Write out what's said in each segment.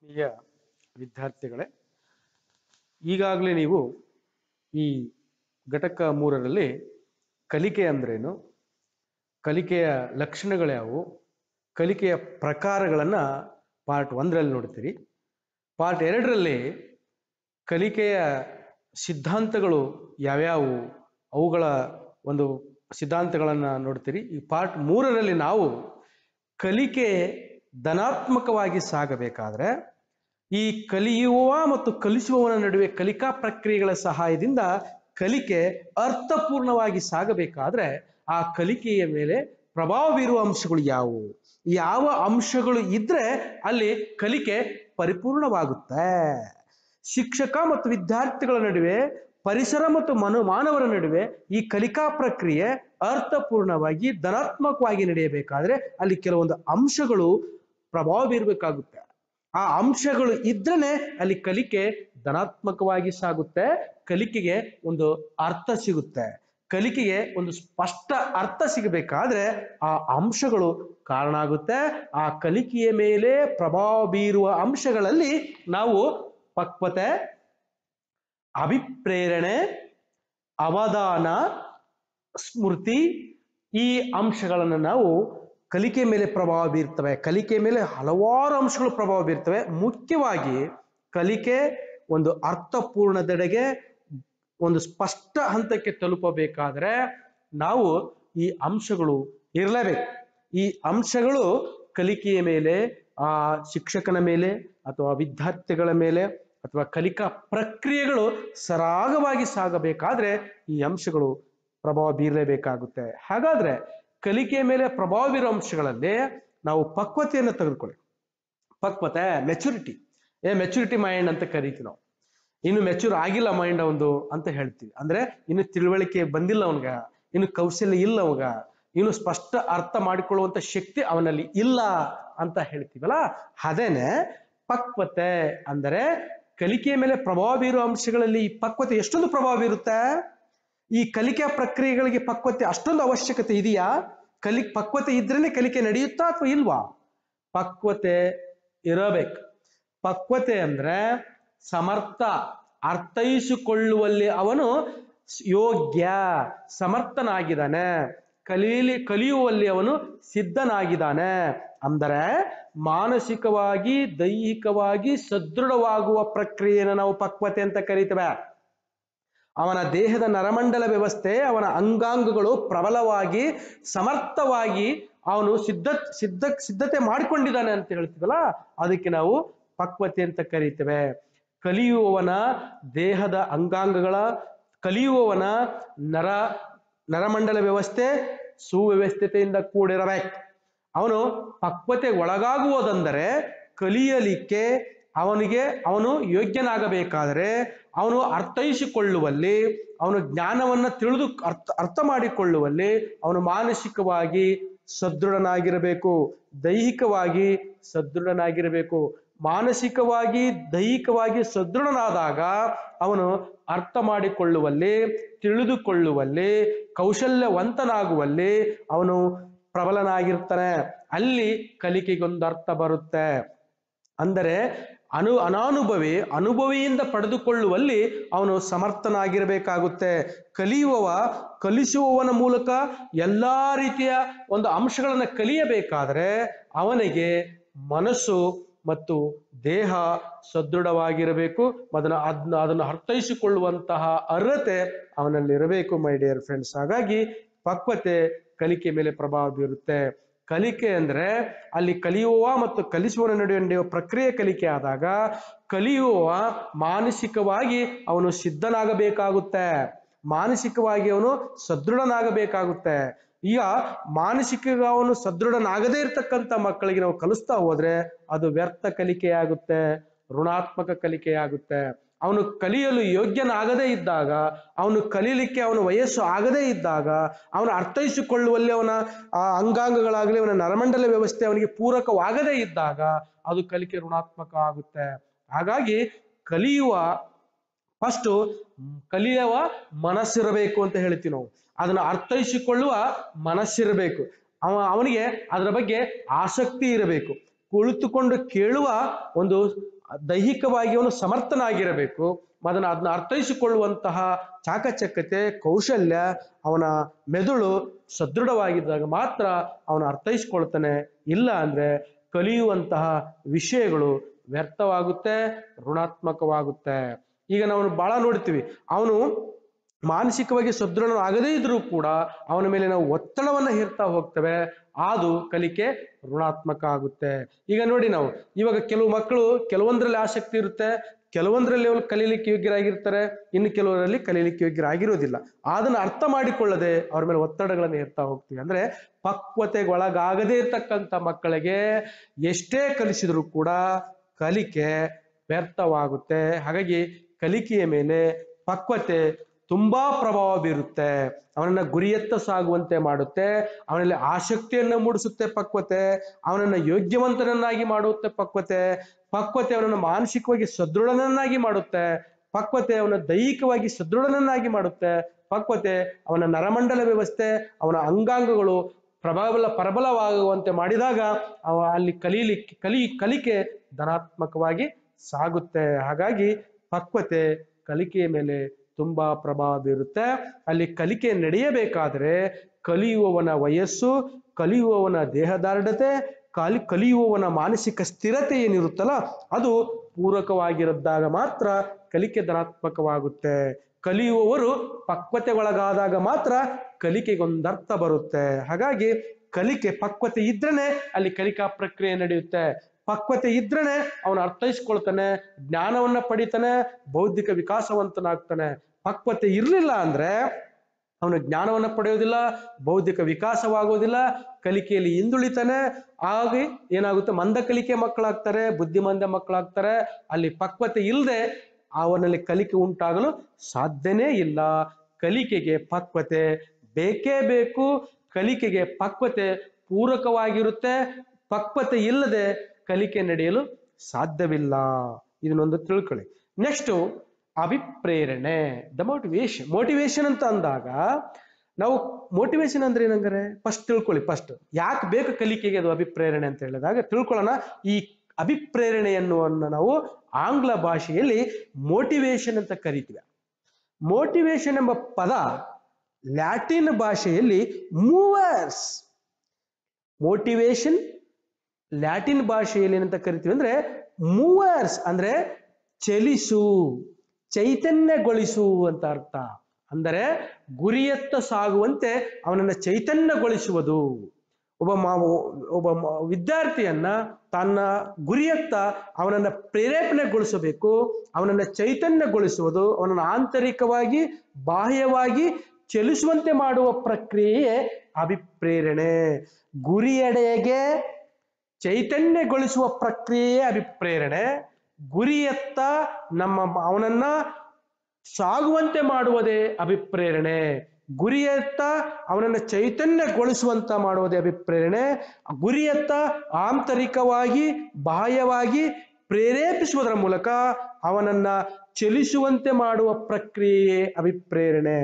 ಆತ್ಮೀಯ ವಿದ್ಯಾರ್ಥಿಗಳೇ ಈಗಾಗಲೇ ನೀವು ಈ ಘಟಕ ಮೂರರಲ್ಲಿ ಕಲಿಕೆ ಅಂದ್ರೇನು ಕಲಿಕೆಯ ಲಕ್ಷಣಗಳ್ಯಾವು ಕಲಿಕೆಯ ಪ್ರಕಾರಗಳನ್ನು ಪಾರ್ಟ್ ಒಂದರಲ್ಲಿ ನೋಡ್ತೀರಿ ಪಾರ್ಟ್ ಎರಡರಲ್ಲಿ ಕಲಿಕೆಯ ಸಿದ್ಧಾಂತಗಳು ಯಾವ್ಯಾವು ಅವುಗಳ ಒಂದು ಸಿದ್ಧಾಂತಗಳನ್ನು ನೋಡ್ತೀರಿ ಈ ಪಾರ್ಟ್ ಮೂರರಲ್ಲಿ ನಾವು ಕಲಿಕೆ ಧನಾತ್ಮಕವಾಗಿ ಸಾಗಬೇಕಾದ್ರೆ ಈ ಕಲಿಯುವ ಮತ್ತು ಕಲಿಸುವವನ ನಡುವೆ ಕಲಿಕಾ ಪ್ರಕ್ರಿಯೆಗಳ ಸಹಾಯದಿಂದ ಕಲಿಕೆ ಅರ್ಥಪೂರ್ಣವಾಗಿ ಸಾಗಬೇಕಾದ್ರೆ ಆ ಕಲಿಕೆಯ ಮೇಲೆ ಪ್ರಭಾವ ಬೀರುವ ಅಂಶಗಳು ಯಾವುವು ಯಾವ ಅಂಶಗಳು ಇದ್ರೆ ಅಲ್ಲಿ ಕಲಿಕೆ ಪರಿಪೂರ್ಣವಾಗುತ್ತೆ ಶಿಕ್ಷಕ ಮತ್ತು ವಿದ್ಯಾರ್ಥಿಗಳ ನಡುವೆ ಪರಿಸರ ಮತ್ತು ಮನು ಮಾನವರ ನಡುವೆ ಈ ಕಲಿಕಾ ಪ್ರಕ್ರಿಯೆ ಅರ್ಥಪೂರ್ಣವಾಗಿ ಧನಾತ್ಮಕವಾಗಿ ನಡೆಯಬೇಕಾದ್ರೆ ಅಲ್ಲಿ ಕೆಲವೊಂದು ಅಂಶಗಳು ಪ್ರಭಾವ ಬೀರಬೇಕಾಗುತ್ತೆ ಆ ಅಂಶಗಳು ಇದ್ರೇನೆ ಅಲ್ಲಿ ಕಲಿಕೆ ಧನಾತ್ಮಕವಾಗಿ ಸಾಗುತ್ತೆ ಕಲಿಕೆಗೆ ಒಂದು ಅರ್ಥ ಸಿಗುತ್ತೆ ಕಲಿಕೆಗೆ ಒಂದು ಸ್ಪಷ್ಟ ಅರ್ಥ ಸಿಗಬೇಕಾದ್ರೆ ಆ ಅಂಶಗಳು ಕಾರಣ ಆಗುತ್ತೆ ಆ ಕಲಿಕೆಯ ಮೇಲೆ ಪ್ರಭಾವ ಬೀರುವ ಅಂಶಗಳಲ್ಲಿ ನಾವು ಪಕ್ವತೆ ಅಭಿಪ್ರೇರಣೆ ಅವಧಾನ ಸ್ಮೃತಿ ಈ ಅಂಶಗಳನ್ನು ನಾವು ಕಲಿಕೆ ಮೇಲೆ ಪ್ರಭಾವ ಬೀರ್ತವೆ ಕಲಿಕೆ ಮೇಲೆ ಹಲವಾರು ಅಂಶಗಳು ಪ್ರಭಾವ ಬೀರ್ತವೆ ಮುಖ್ಯವಾಗಿ ಕಲಿಕೆ ಒಂದು ಅರ್ಥಪೂರ್ಣದೆಡೆಗೆ ಒಂದು ಸ್ಪಷ್ಟ ಹಂತಕ್ಕೆ ತಲುಪಬೇಕಾದ್ರೆ ನಾವು ಈ ಅಂಶಗಳು ಇರಲೇಬೇಕು ಈ ಅಂಶಗಳು ಕಲಿಕೆಯ ಮೇಲೆ ಆ ಶಿಕ್ಷಕನ ಮೇಲೆ ಅಥವಾ ವಿದ್ಯಾರ್ಥಿಗಳ ಮೇಲೆ ಅಥವಾ ಕಲಿಕಾ ಪ್ರಕ್ರಿಯೆಗಳು ಸರಾಗವಾಗಿ ಸಾಗಬೇಕಾದ್ರೆ ಈ ಅಂಶಗಳು ಪ್ರಭಾವ ಬೀರಲೇಬೇಕಾಗುತ್ತೆ ಹಾಗಾದ್ರೆ ಕಲಿಕೆಯ ಮೇಲೆ ಪ್ರಭಾವ ಬೀರೋ ಅಂಶಗಳಲ್ಲಿ ನಾವು ಪಕ್ವತೆಯನ್ನು ತೆಗೆದುಕೊಳ್ಳಿ ಪಕ್ವತೆ ಮೆಚುರಿಟಿ ಏ ಮೆಚುರಿಟಿ ಮೈಂಡ್ ಅಂತ ಕರಿತೀವಿ ನಾವು ಇನ್ನು ಮೆಚೂರ್ ಆಗಿಲ್ಲ ಮೈಂಡ್ ಒಂದು ಅಂತ ಹೇಳ್ತೀವಿ ಅಂದ್ರೆ ಇನ್ನು ತಿಳುವಳಿಕೆ ಬಂದಿಲ್ಲ ಅವನ್ಗ ಇನ್ನು ಕೌಶಲ್ಯ ಇಲ್ಲ ಅವಾಗ ಇನ್ನು ಸ್ಪಷ್ಟ ಅರ್ಥ ಮಾಡಿಕೊಳ್ಳುವಂತ ಶಕ್ತಿ ಅವನಲ್ಲಿ ಇಲ್ಲ ಅಂತ ಹೇಳ್ತೀವಲ್ಲ ಅದೇನೆ ಪಕ್ವತೆ ಅಂದರೆ ಕಲಿಕೆಯ ಮೇಲೆ ಪ್ರಭಾವ ಬೀರುವ ಅಂಶಗಳಲ್ಲಿ ಈ ಪಕ್ವತೆ ಎಷ್ಟೊಂದು ಪ್ರಭಾವ ಬೀರುತ್ತೆ ಈ ಕಲಿಕೆಯ ಪ್ರಕ್ರಿಯೆಗಳಿಗೆ ಪಕ್ವತೆ ಅಷ್ಟೊಂದು ಅವಶ್ಯಕತೆ ಇದೆಯಾ ಕಲಿ ಪಕ್ವತೆ ಇದ್ರೇನೆ ಕಲಿಕೆ ನಡೆಯುತ್ತಾ ಅಥವಾ ಇಲ್ವಾ ಪಕ್ವತೆ ಇರಬೇಕು ಪಕ್ವತೆ ಅಂದ್ರೆ ಸಮರ್ಥ ಅರ್ಥೈಸಿಕೊಳ್ಳುವಲ್ಲಿ ಅವನು ಯೋಗ್ಯ ಸಮರ್ಥನಾಗಿದ್ದಾನೆ ಕಲೀಲಿ ಕಲಿಯುವಲ್ಲಿ ಅವನು ಸಿದ್ಧನಾಗಿದ್ದಾನೆ ಅಂದರೆ ಮಾನಸಿಕವಾಗಿ ದೈಹಿಕವಾಗಿ ಸದೃಢವಾಗುವ ಪ್ರಕ್ರಿಯೆಯನ್ನು ನಾವು ಪಕ್ವತೆ ಅಂತ ಕರಿತೇವೆ ಅವನ ದೇಹದ ನರಮಂಡಲ ವ್ಯವಸ್ಥೆ ಅವನ ಅಂಗಾಂಗಗಳು ಪ್ರಬಲವಾಗಿ ಸಮರ್ಥವಾಗಿ ಅವನು ಸಿದ್ಧ ಸಿದ್ಧ ಸಿದ್ಧತೆ ಮಾಡಿಕೊಂಡಿದ್ದಾನೆ ಅಂತ ಹೇಳ್ತೀವಲ್ಲ ಅದಕ್ಕೆ ನಾವು ಪಕ್ವತೆ ಅಂತ ಕರಿತೇವೆ ಕಲಿಯುವವನ ದೇಹದ ಅಂಗಾಂಗಗಳ ಕಲಿಯುವವನ ನರ ನರಮಂಡಲ ವ್ಯವಸ್ಥೆ ಸುವ್ಯವಸ್ಥತೆಯಿಂದ ಕೂಡಿರಬೇಕು ಅವನು ಪಕ್ವತೆ ಒಳಗಾಗುವುದೆಂದರೆ ಕಲಿಯಲಿಕ್ಕೆ ಅವನಿಗೆ ಅವನು ಯೋಗ್ಯನಾಗಬೇಕಾದರೆ ಅವನು ಅರ್ಥೈಸಿಕೊಳ್ಳುವಲ್ಲಿ ಅವನು ಜ್ಞಾನವನ್ನ ತಿಳಿದು ಅರ್ಥ ಅರ್ಥ ಮಾಡಿಕೊಳ್ಳುವಲ್ಲಿ ಅವನು ಮಾನಸಿಕವಾಗಿ ಸದೃಢನಾಗಿರಬೇಕು ದೈಹಿಕವಾಗಿ ಸದೃಢನಾಗಿರಬೇಕು ಮಾನಸಿಕವಾಗಿ ದೈಹಿಕವಾಗಿ ಸದೃಢನಾದಾಗ ಅವನು ಅರ್ಥ ಮಾಡಿಕೊಳ್ಳುವಲ್ಲಿ ತಿಳಿದುಕೊಳ್ಳುವಲ್ಲಿ ಕೌಶಲ್ಯವಂತನಾಗುವಲ್ಲಿ ಅವನು ಪ್ರಬಲನಾಗಿರ್ತಾನೆ ಅಲ್ಲಿ ಕಲಿಕೆಗೊಂದು ಅರ್ಥ ಬರುತ್ತೆ ಅಂದರೆ ಅನು ಅನಾನುಭವಿ ಅನುಭವಿಯಿಂದ ಪಡೆದುಕೊಳ್ಳುವಲ್ಲಿ ಅವನು ಸಮರ್ಥನಾಗಿರಬೇಕಾಗುತ್ತೆ ಕಲಿಯುವವ ಕಲಿಸುವವನ ಮೂಲಕ ಎಲ್ಲಾ ರೀತಿಯ ಒಂದು ಅಂಶಗಳನ್ನು ಕಲಿಯಬೇಕಾದರೆ ಅವನಿಗೆ ಮನಸ್ಸು ಮತ್ತು ದೇಹ ಸದೃಢವಾಗಿರಬೇಕು ಅದನ್ನ ಅದನ್ನ ಅದನ್ನು ಅರ್ಥೈಸಿಕೊಳ್ಳುವಂತಹ ಅರ್ಹತೆ ಅವನಲ್ಲಿ ಇರಬೇಕು ಮೈ ಡಿಯರ್ ಫ್ರೆಂಡ್ಸ್ ಹಾಗಾಗಿ ಪಕ್ವತೆ ಕಲಿಕೆ ಮೇಲೆ ಪ್ರಭಾವ ಬೀರುತ್ತೆ ಕಲಿಕೆ ಅಂದ್ರೆ ಅಲ್ಲಿ ಕಲಿಯುವ ಮತ್ತು ಕಲಿಸುವನ ನಡುವೆ ನಡೆಯುವ ಪ್ರಕ್ರಿಯೆ ಕಲಿಕೆ ಆದಾಗ ಕಲಿಯುವ ಮಾನಸಿಕವಾಗಿ ಅವನು ಸಿದ್ಧನಾಗಬೇಕಾಗುತ್ತೆ ಮಾನಸಿಕವಾಗಿ ಅವನು ಸದೃಢನಾಗಬೇಕಾಗುತ್ತೆ ಈಗ ಮಾನಸಿಕ ಅವನು ಸದೃಢನಾಗದೇ ಇರತಕ್ಕಂಥ ಮಕ್ಕಳಿಗೆ ನಾವು ಕಲಿಸ್ತಾ ಹೋದ್ರೆ ಅದು ವ್ಯರ್ಥ ಕಲಿಕೆಯಾಗುತ್ತೆ ಋಣಾತ್ಮಕ ಕಲಿಕೆಯಾಗುತ್ತೆ ಅವನು ಕಲಿಯಲು ಯೋಗ್ಯನಾಗದೇ ಇದ್ದಾಗ ಅವನು ಕಲೀಲಿಕ್ಕೆ ಅವನ ವಯಸ್ಸು ಆಗದೇ ಇದ್ದಾಗ ಅವನು ಅರ್ಥೈಸಿಕೊಳ್ಳುವಲ್ಲಿ ಅವನ ಆ ಅಂಗಾಂಗಗಳಾಗಲಿ ಅವನ ನರಮಂಡಲ ವ್ಯವಸ್ಥೆ ಅವನಿಗೆ ಪೂರಕವಾಗದೇ ಇದ್ದಾಗ ಅದು ಕಲಿಕೆ ಋಣಾತ್ಮಕ ಆಗುತ್ತೆ ಹಾಗಾಗಿ ಕಲಿಯುವ ಫಸ್ಟು ಕಲಿಯುವ ಮನಸ್ಸಿರಬೇಕು ಅಂತ ಹೇಳ್ತೀವಿ ನಾವು ಅದನ್ನು ಅರ್ಥೈಸಿಕೊಳ್ಳುವ ಮನಸ್ಸಿರಬೇಕು ಅವ ಅವನಿಗೆ ಅದರ ಬಗ್ಗೆ ಆಸಕ್ತಿ ಇರಬೇಕು ಕುಳಿತುಕೊಂಡು ಕೇಳುವ ಒಂದು ದೈಹಿಕವಾಗಿ ಅವನು ಸಮರ್ಥನಾಗಿರಬೇಕು ಅದನ್ನ ಅದನ್ನ ಅರ್ಥೈಸಿಕೊಳ್ಳುವಂತಹ ಚಾಕಚಕ್ಯತೆ ಕೌಶಲ್ಯ ಅವನ ಮೆದುಳು ಸದೃಢವಾಗಿದ್ದಾಗ ಮಾತ್ರ ಅವನು ಅರ್ಥೈಸಿಕೊಳ್ತಾನೆ ಇಲ್ಲ ಅಂದ್ರೆ ಕಲಿಯುವಂತಹ ವಿಷಯಗಳು ವ್ಯರ್ಥವಾಗುತ್ತೆ ಋಣಾತ್ಮಕವಾಗುತ್ತೆ ಈಗ ನಾವು ಬಹಳ ನೋಡ್ತೀವಿ ಅವನು ಮಾನಸಿಕವಾಗಿ ಸದೃಢ ಆಗದೇ ಇದ್ರೂ ಕೂಡ ಅವನ ಮೇಲೆ ನಾವು ಒತ್ತಡವನ್ನ ಹೇರ್ತಾ ಹೋಗ್ತೇವೆ ಅದು ಕಲಿಕೆ ಋಣಾತ್ಮಕ ಆಗುತ್ತೆ ಈಗ ನೋಡಿ ನಾವು ಇವಾಗ ಕೆಲವು ಮಕ್ಕಳು ಕೆಲವೊಂದರಲ್ಲಿ ಆಸಕ್ತಿ ಇರುತ್ತೆ ಕೆಲವೊಂದರಲ್ಲಿ ಅವರು ಕಲೀಲಿಕ್ಕೆ ಯೋಗ್ಯರಾಗಿರ್ತಾರೆ ಇನ್ನು ಕೆಲವರಲ್ಲಿ ಕಲೀಲಿಕ್ಕೆ ಯೋಗ್ಯರಾಗಿರೋದಿಲ್ಲ ಅದನ್ನ ಅರ್ಥ ಮಾಡಿಕೊಳ್ಳದೆ ಅವ್ರ ಮೇಲೆ ಒತ್ತಡಗಳನ್ನು ಹೇರ್ತಾ ಹೋಗ್ತೀವಿ ಅಂದ್ರೆ ಪಕ್ವತೆಗೆ ಒಳಗಾಗದೇ ಇರ್ತಕ್ಕಂಥ ಮಕ್ಕಳಿಗೆ ಎಷ್ಟೇ ಕಲಿಸಿದ್ರು ಕೂಡ ಕಲಿಕೆ ವ್ಯರ್ಥವಾಗುತ್ತೆ ಹಾಗಾಗಿ ಕಲಿಕೆಯ ಮೇಲೆ ಪಕ್ವತೆ ತುಂಬಾ ಪ್ರಭಾವ ಬೀರುತ್ತೆ ಅವನನ್ನ ಗುರಿಯತ್ತ ಸಾಗುವಂತೆ ಮಾಡುತ್ತೆ ಅವನಲ್ಲಿ ಆಸಕ್ತಿಯನ್ನ ಮೂಡಿಸುತ್ತೆ ಪಕ್ವತೆ ಅವನನ್ನ ಯೋಗ್ಯವಂತನನ್ನಾಗಿ ಮಾಡುತ್ತೆ ಪಕ್ವತೆ ಪಕ್ವತೆ ಅವನನ್ನು ಮಾನಸಿಕವಾಗಿ ಸದೃಢನನ್ನಾಗಿ ಮಾಡುತ್ತೆ ಪಕ್ವತೆ ಅವನ ದೈಹಿಕವಾಗಿ ಸದೃಢನನ್ನಾಗಿ ಮಾಡುತ್ತೆ ಪಕ್ವತೆ ಅವನ ನರಮಂಡಲ ವ್ಯವಸ್ಥೆ ಅವನ ಅಂಗಾಂಗಗಳು ಪ್ರಬಲ ಪ್ರಬಲವಾಗುವಂತೆ ಮಾಡಿದಾಗ ಅವ ಅಲ್ಲಿ ಕಲೀಲಿಕ್ಕೆ ಕಲಿ ಕಲಿಕೆ ಧನಾತ್ಮಕವಾಗಿ ಸಾಗುತ್ತೆ ಹಾಗಾಗಿ ಪಕ್ವತೆ ಕಲಿಕೆಯ ಮೇಲೆ ತುಂಬಾ ಪ್ರಭಾವ ಬೀರುತ್ತೆ ಅಲ್ಲಿ ಕಲಿಕೆ ನಡೆಯಬೇಕಾದ್ರೆ ಕಲಿಯುವವನ ವಯಸ್ಸು ಕಲಿಯುವವನ ದೇಹದಾರ್ಢತೆ ಕಲಿ ಕಲಿಯುವವನ ಮಾನಸಿಕ ಸ್ಥಿರತೆ ಏನಿರುತ್ತಲ್ಲ ಅದು ಪೂರಕವಾಗಿರದ್ದಾಗ ಮಾತ್ರ ಕಲಿಕೆ ಧನಾತ್ಮಕವಾಗುತ್ತೆ ಕಲಿಯುವವರು ಪಕ್ವತೆಗೊಳಗಾದಾಗ ಮಾತ್ರ ಕಲಿಕೆಗೊಂದರ್ಥ ಬರುತ್ತೆ ಹಾಗಾಗಿ ಕಲಿಕೆ ಪಕ್ವತೆ ಇದ್ರೇನೆ ಅಲ್ಲಿ ಕಲಿಕಾ ಪ್ರಕ್ರಿಯೆ ನಡೆಯುತ್ತೆ ಪಕ್ವತೆ ಇದ್ರೇನೆ ಅವನು ಅರ್ಥೈಸ್ಕೊಳ್ತಾನೆ ಜ್ಞಾನವನ್ನ ಪಡಿತಾನೆ ಬೌದ್ಧಿಕ ವಿಕಾಸವಂತನಾಗ್ತಾನೆ ಪಕ್ವತೆ ಇರಲಿಲ್ಲ ಅಂದ್ರೆ ಅವನು ಜ್ಞಾನವನ್ನ ಪಡೆಯೋದಿಲ್ಲ ಬೌದ್ಧಿಕ ವಿಕಾಸವಾಗೋದಿಲ್ಲ ಕಲಿಕೆಯಲ್ಲಿ ಹಿಂದುಳಿತಾನೆ ಆಗಿ ಏನಾಗುತ್ತೆ ಮಂದ ಕಲಿಕೆ ಮಕ್ಕಳಾಗ್ತಾರೆ ಬುದ್ಧಿಮಂದ ಮಕ್ಕಳಾಗ್ತಾರೆ ಅಲ್ಲಿ ಪಕ್ವತೆ ಇಲ್ಲದೆ ಅವನಲ್ಲಿ ಕಲಿಕೆ ಉಂಟಾಗಲು ಸಾಧ್ಯನೇ ಇಲ್ಲ ಕಲಿಕೆಗೆ ಪಕ್ವತೆ ಬೇಕೇ ಬೇಕು ಕಲಿಕೆಗೆ ಪಕ್ವತೆ ಪೂರಕವಾಗಿರುತ್ತೆ ಪಕ್ವತೆ ಇಲ್ಲದೆ ಕಲಿಕೆ ನಡೆಯಲು ಸಾಧ್ಯವಿಲ್ಲ ಇದನ್ನೊಂದು ತಿಳ್ಕೊಳ್ಳಿ ನೆಕ್ಸ್ಟ್ ಅಭಿಪ್ರೇರಣೆ ದ ಮೋಟಿವೇಶನ್ ಮೋಟಿವೇಶನ್ ಅಂತ ಅಂದಾಗ ನಾವು ಮೋಟಿವೇಶನ್ ಅಂದ್ರೆ ಏನಂದ್ರೆ ಫಸ್ಟ್ ತಿಳ್ಕೊಳ್ಳಿ ಫಸ್ಟ್ ಯಾಕೆ ಬೇಕು ಕಲಿಕೆಗೆ ಅದು ಅಭಿಪ್ರೇರಣೆ ಅಂತ ಹೇಳಿದಾಗ ತಿಳ್ಕೊಳ್ಳೋಣ ಈ ಅಭಿಪ್ರೇರಣೆಯನ್ನು ನಾವು ಆಂಗ್ಲ ಭಾಷೆಯಲ್ಲಿ ಮೋಟಿವೇಶನ್ ಅಂತ ಕರಿತೀವಿ ಮೋಟಿವೇಶನ್ ಎಂಬ ಪದ ಲ್ಯಾಟಿನ್ ಭಾಷೆಯಲ್ಲಿ ಮೂವರ್ಸ್ ಮೋಟಿವೇಶನ್ ಲ್ಯಾಟಿನ್ ಭಾಷೆಯಲ್ಲಿ ಏನಂತ ಕರಿತೀವಿ ಅಂದ್ರೆ ಮೂವರ್ಸ್ ಅಂದ್ರೆ ಚಲಿಸು ಚೈತನ್ಯಗೊಳಿಸು ಅಂತ ಅರ್ಥ ಅಂದರೆ ಗುರಿಯತ್ತ ಸಾಗುವಂತೆ ಅವನನ್ನ ಚೈತನ್ಯಗೊಳಿಸುವುದು ಒಬ್ಬ ಮಾ ಒಬ್ಬ ಮ- ವಿದ್ಯಾರ್ಥಿಯನ್ನ ತನ್ನ ಗುರಿಯತ್ತ ಅವನನ್ನ ಪ್ರೇರೇಪಣೆಗೊಳಿಸಬೇಕು ಅವನನ್ನ ಚೈತನ್ಯಗೊಳಿಸುವುದು ಅವನನ್ನು ಆಂತರಿಕವಾಗಿ ಬಾಹ್ಯವಾಗಿ ಚಲಿಸುವಂತೆ ಮಾಡುವ ಪ್ರಕ್ರಿಯೆಯೇ ಅಭಿಪ್ರೇರಣೆ ಗುರಿಯೆಡೆಗೆ ಚೈತನ್ಯಗೊಳಿಸುವ ಪ್ರಕ್ರಿಯೆಯೇ ಅಭಿಪ್ರೇರಣೆ ಗುರಿಯತ್ತ ನಮ್ಮ ಅವನನ್ನ ಸಾಗುವಂತೆ ಮಾಡುವುದೇ ಅಭಿಪ್ರೇರಣೆ ಗುರಿಯತ್ತ ಅವನನ್ನ ಚೈತನ್ಯಗೊಳಿಸುವಂತ ಮಾಡುವುದೇ ಅಭಿಪ್ರೇರಣೆ ಗುರಿಯತ್ತ ಆಂತರಿಕವಾಗಿ ಬಾಹ್ಯವಾಗಿ ಪ್ರೇರೇಪಿಸುವುದರ ಮೂಲಕ ಅವನನ್ನ ಚಲಿಸುವಂತೆ ಮಾಡುವ ಪ್ರಕ್ರಿಯೆಯೇ ಅಭಿಪ್ರೇರಣೆ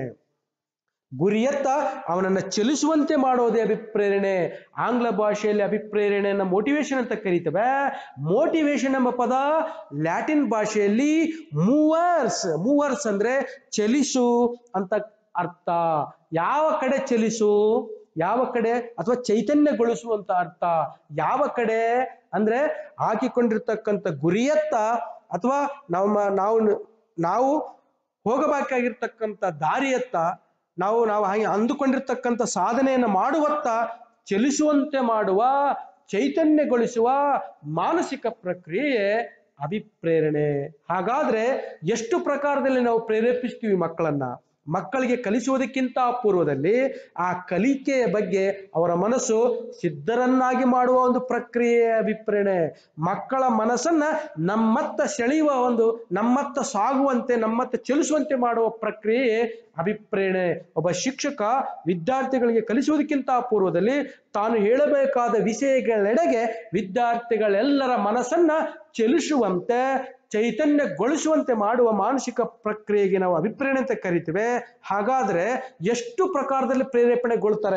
ಗುರಿಯತ್ತ ಅವನನ್ನ ಚಲಿಸುವಂತೆ ಮಾಡೋದೇ ಅಭಿಪ್ರೇರಣೆ ಆಂಗ್ಲ ಭಾಷೆಯಲ್ಲಿ ಅಭಿಪ್ರೇರಣೆಯನ್ನ ಮೋಟಿವೇಶನ್ ಅಂತ ಕರೀತೇವೆ ಮೋಟಿವೇಶನ್ ಎಂಬ ಪದ ಲ್ಯಾಟಿನ್ ಭಾಷೆಯಲ್ಲಿ ಮೂವರ್ಸ್ ಮೂವರ್ಸ್ ಅಂದ್ರೆ ಚಲಿಸು ಅಂತ ಅರ್ಥ ಯಾವ ಕಡೆ ಚಲಿಸು ಯಾವ ಕಡೆ ಅಥವಾ ಚೈತನ್ಯಗೊಳಿಸುವಂತ ಅರ್ಥ ಯಾವ ಕಡೆ ಅಂದ್ರೆ ಹಾಕಿಕೊಂಡಿರ್ತಕ್ಕಂಥ ಗುರಿಯತ್ತ ಅಥವಾ ನಮ್ಮ ನಾವು ನಾವು ಹೋಗಬೇಕಾಗಿರ್ತಕ್ಕಂಥ ದಾರಿಯತ್ತ ನಾವು ನಾವು ಹಾಗೆ ಅಂದುಕೊಂಡಿರ್ತಕ್ಕಂಥ ಸಾಧನೆಯನ್ನು ಮಾಡುವತ್ತ ಚಲಿಸುವಂತೆ ಮಾಡುವ ಚೈತನ್ಯಗೊಳಿಸುವ ಮಾನಸಿಕ ಪ್ರಕ್ರಿಯೆ ಅಭಿಪ್ರೇರಣೆ ಹಾಗಾದ್ರೆ ಎಷ್ಟು ಪ್ರಕಾರದಲ್ಲಿ ನಾವು ಪ್ರೇರೇಪಿಸ್ತೀವಿ ಮಕ್ಕಳನ್ನ ಮಕ್ಕಳಿಗೆ ಕಲಿಸುವುದಕ್ಕಿಂತ ಪೂರ್ವದಲ್ಲಿ ಆ ಕಲಿಕೆಯ ಬಗ್ಗೆ ಅವರ ಮನಸ್ಸು ಸಿದ್ಧರನ್ನಾಗಿ ಮಾಡುವ ಒಂದು ಪ್ರಕ್ರಿಯೆ ಅಭಿಪ್ರೇರಣೆ ಮಕ್ಕಳ ಮನಸ್ಸನ್ನ ನಮ್ಮತ್ತ ಸೆಳೆಯುವ ಒಂದು ನಮ್ಮತ್ತ ಸಾಗುವಂತೆ ನಮ್ಮತ್ತ ಚಲಿಸುವಂತೆ ಮಾಡುವ ಪ್ರಕ್ರಿಯೆ ಅಭಿಪ್ರೇರಣೆ ಒಬ್ಬ ಶಿಕ್ಷಕ ವಿದ್ಯಾರ್ಥಿಗಳಿಗೆ ಕಲಿಸುವುದಕ್ಕಿಂತ ಪೂರ್ವದಲ್ಲಿ ತಾನು ಹೇಳಬೇಕಾದ ವಿಷಯಗಳೆಡೆಗೆ ವಿದ್ಯಾರ್ಥಿಗಳೆಲ್ಲರ ಮನಸ್ಸನ್ನ ಚಲಿಸುವಂತೆ ಚೈತನ್ಯಗೊಳಿಸುವಂತೆ ಮಾಡುವ ಮಾನಸಿಕ ಪ್ರಕ್ರಿಯೆಗೆ ನಾವು ಅಭಿಪ್ರೇರಣೆ ಅಂತ ಕರಿತೇವೆ ಹಾಗಾದ್ರೆ ಎಷ್ಟು ಪ್ರಕಾರದಲ್ಲಿ ಪ್ರೇರೇಪಣೆಗೊಳ್ತಾರೆ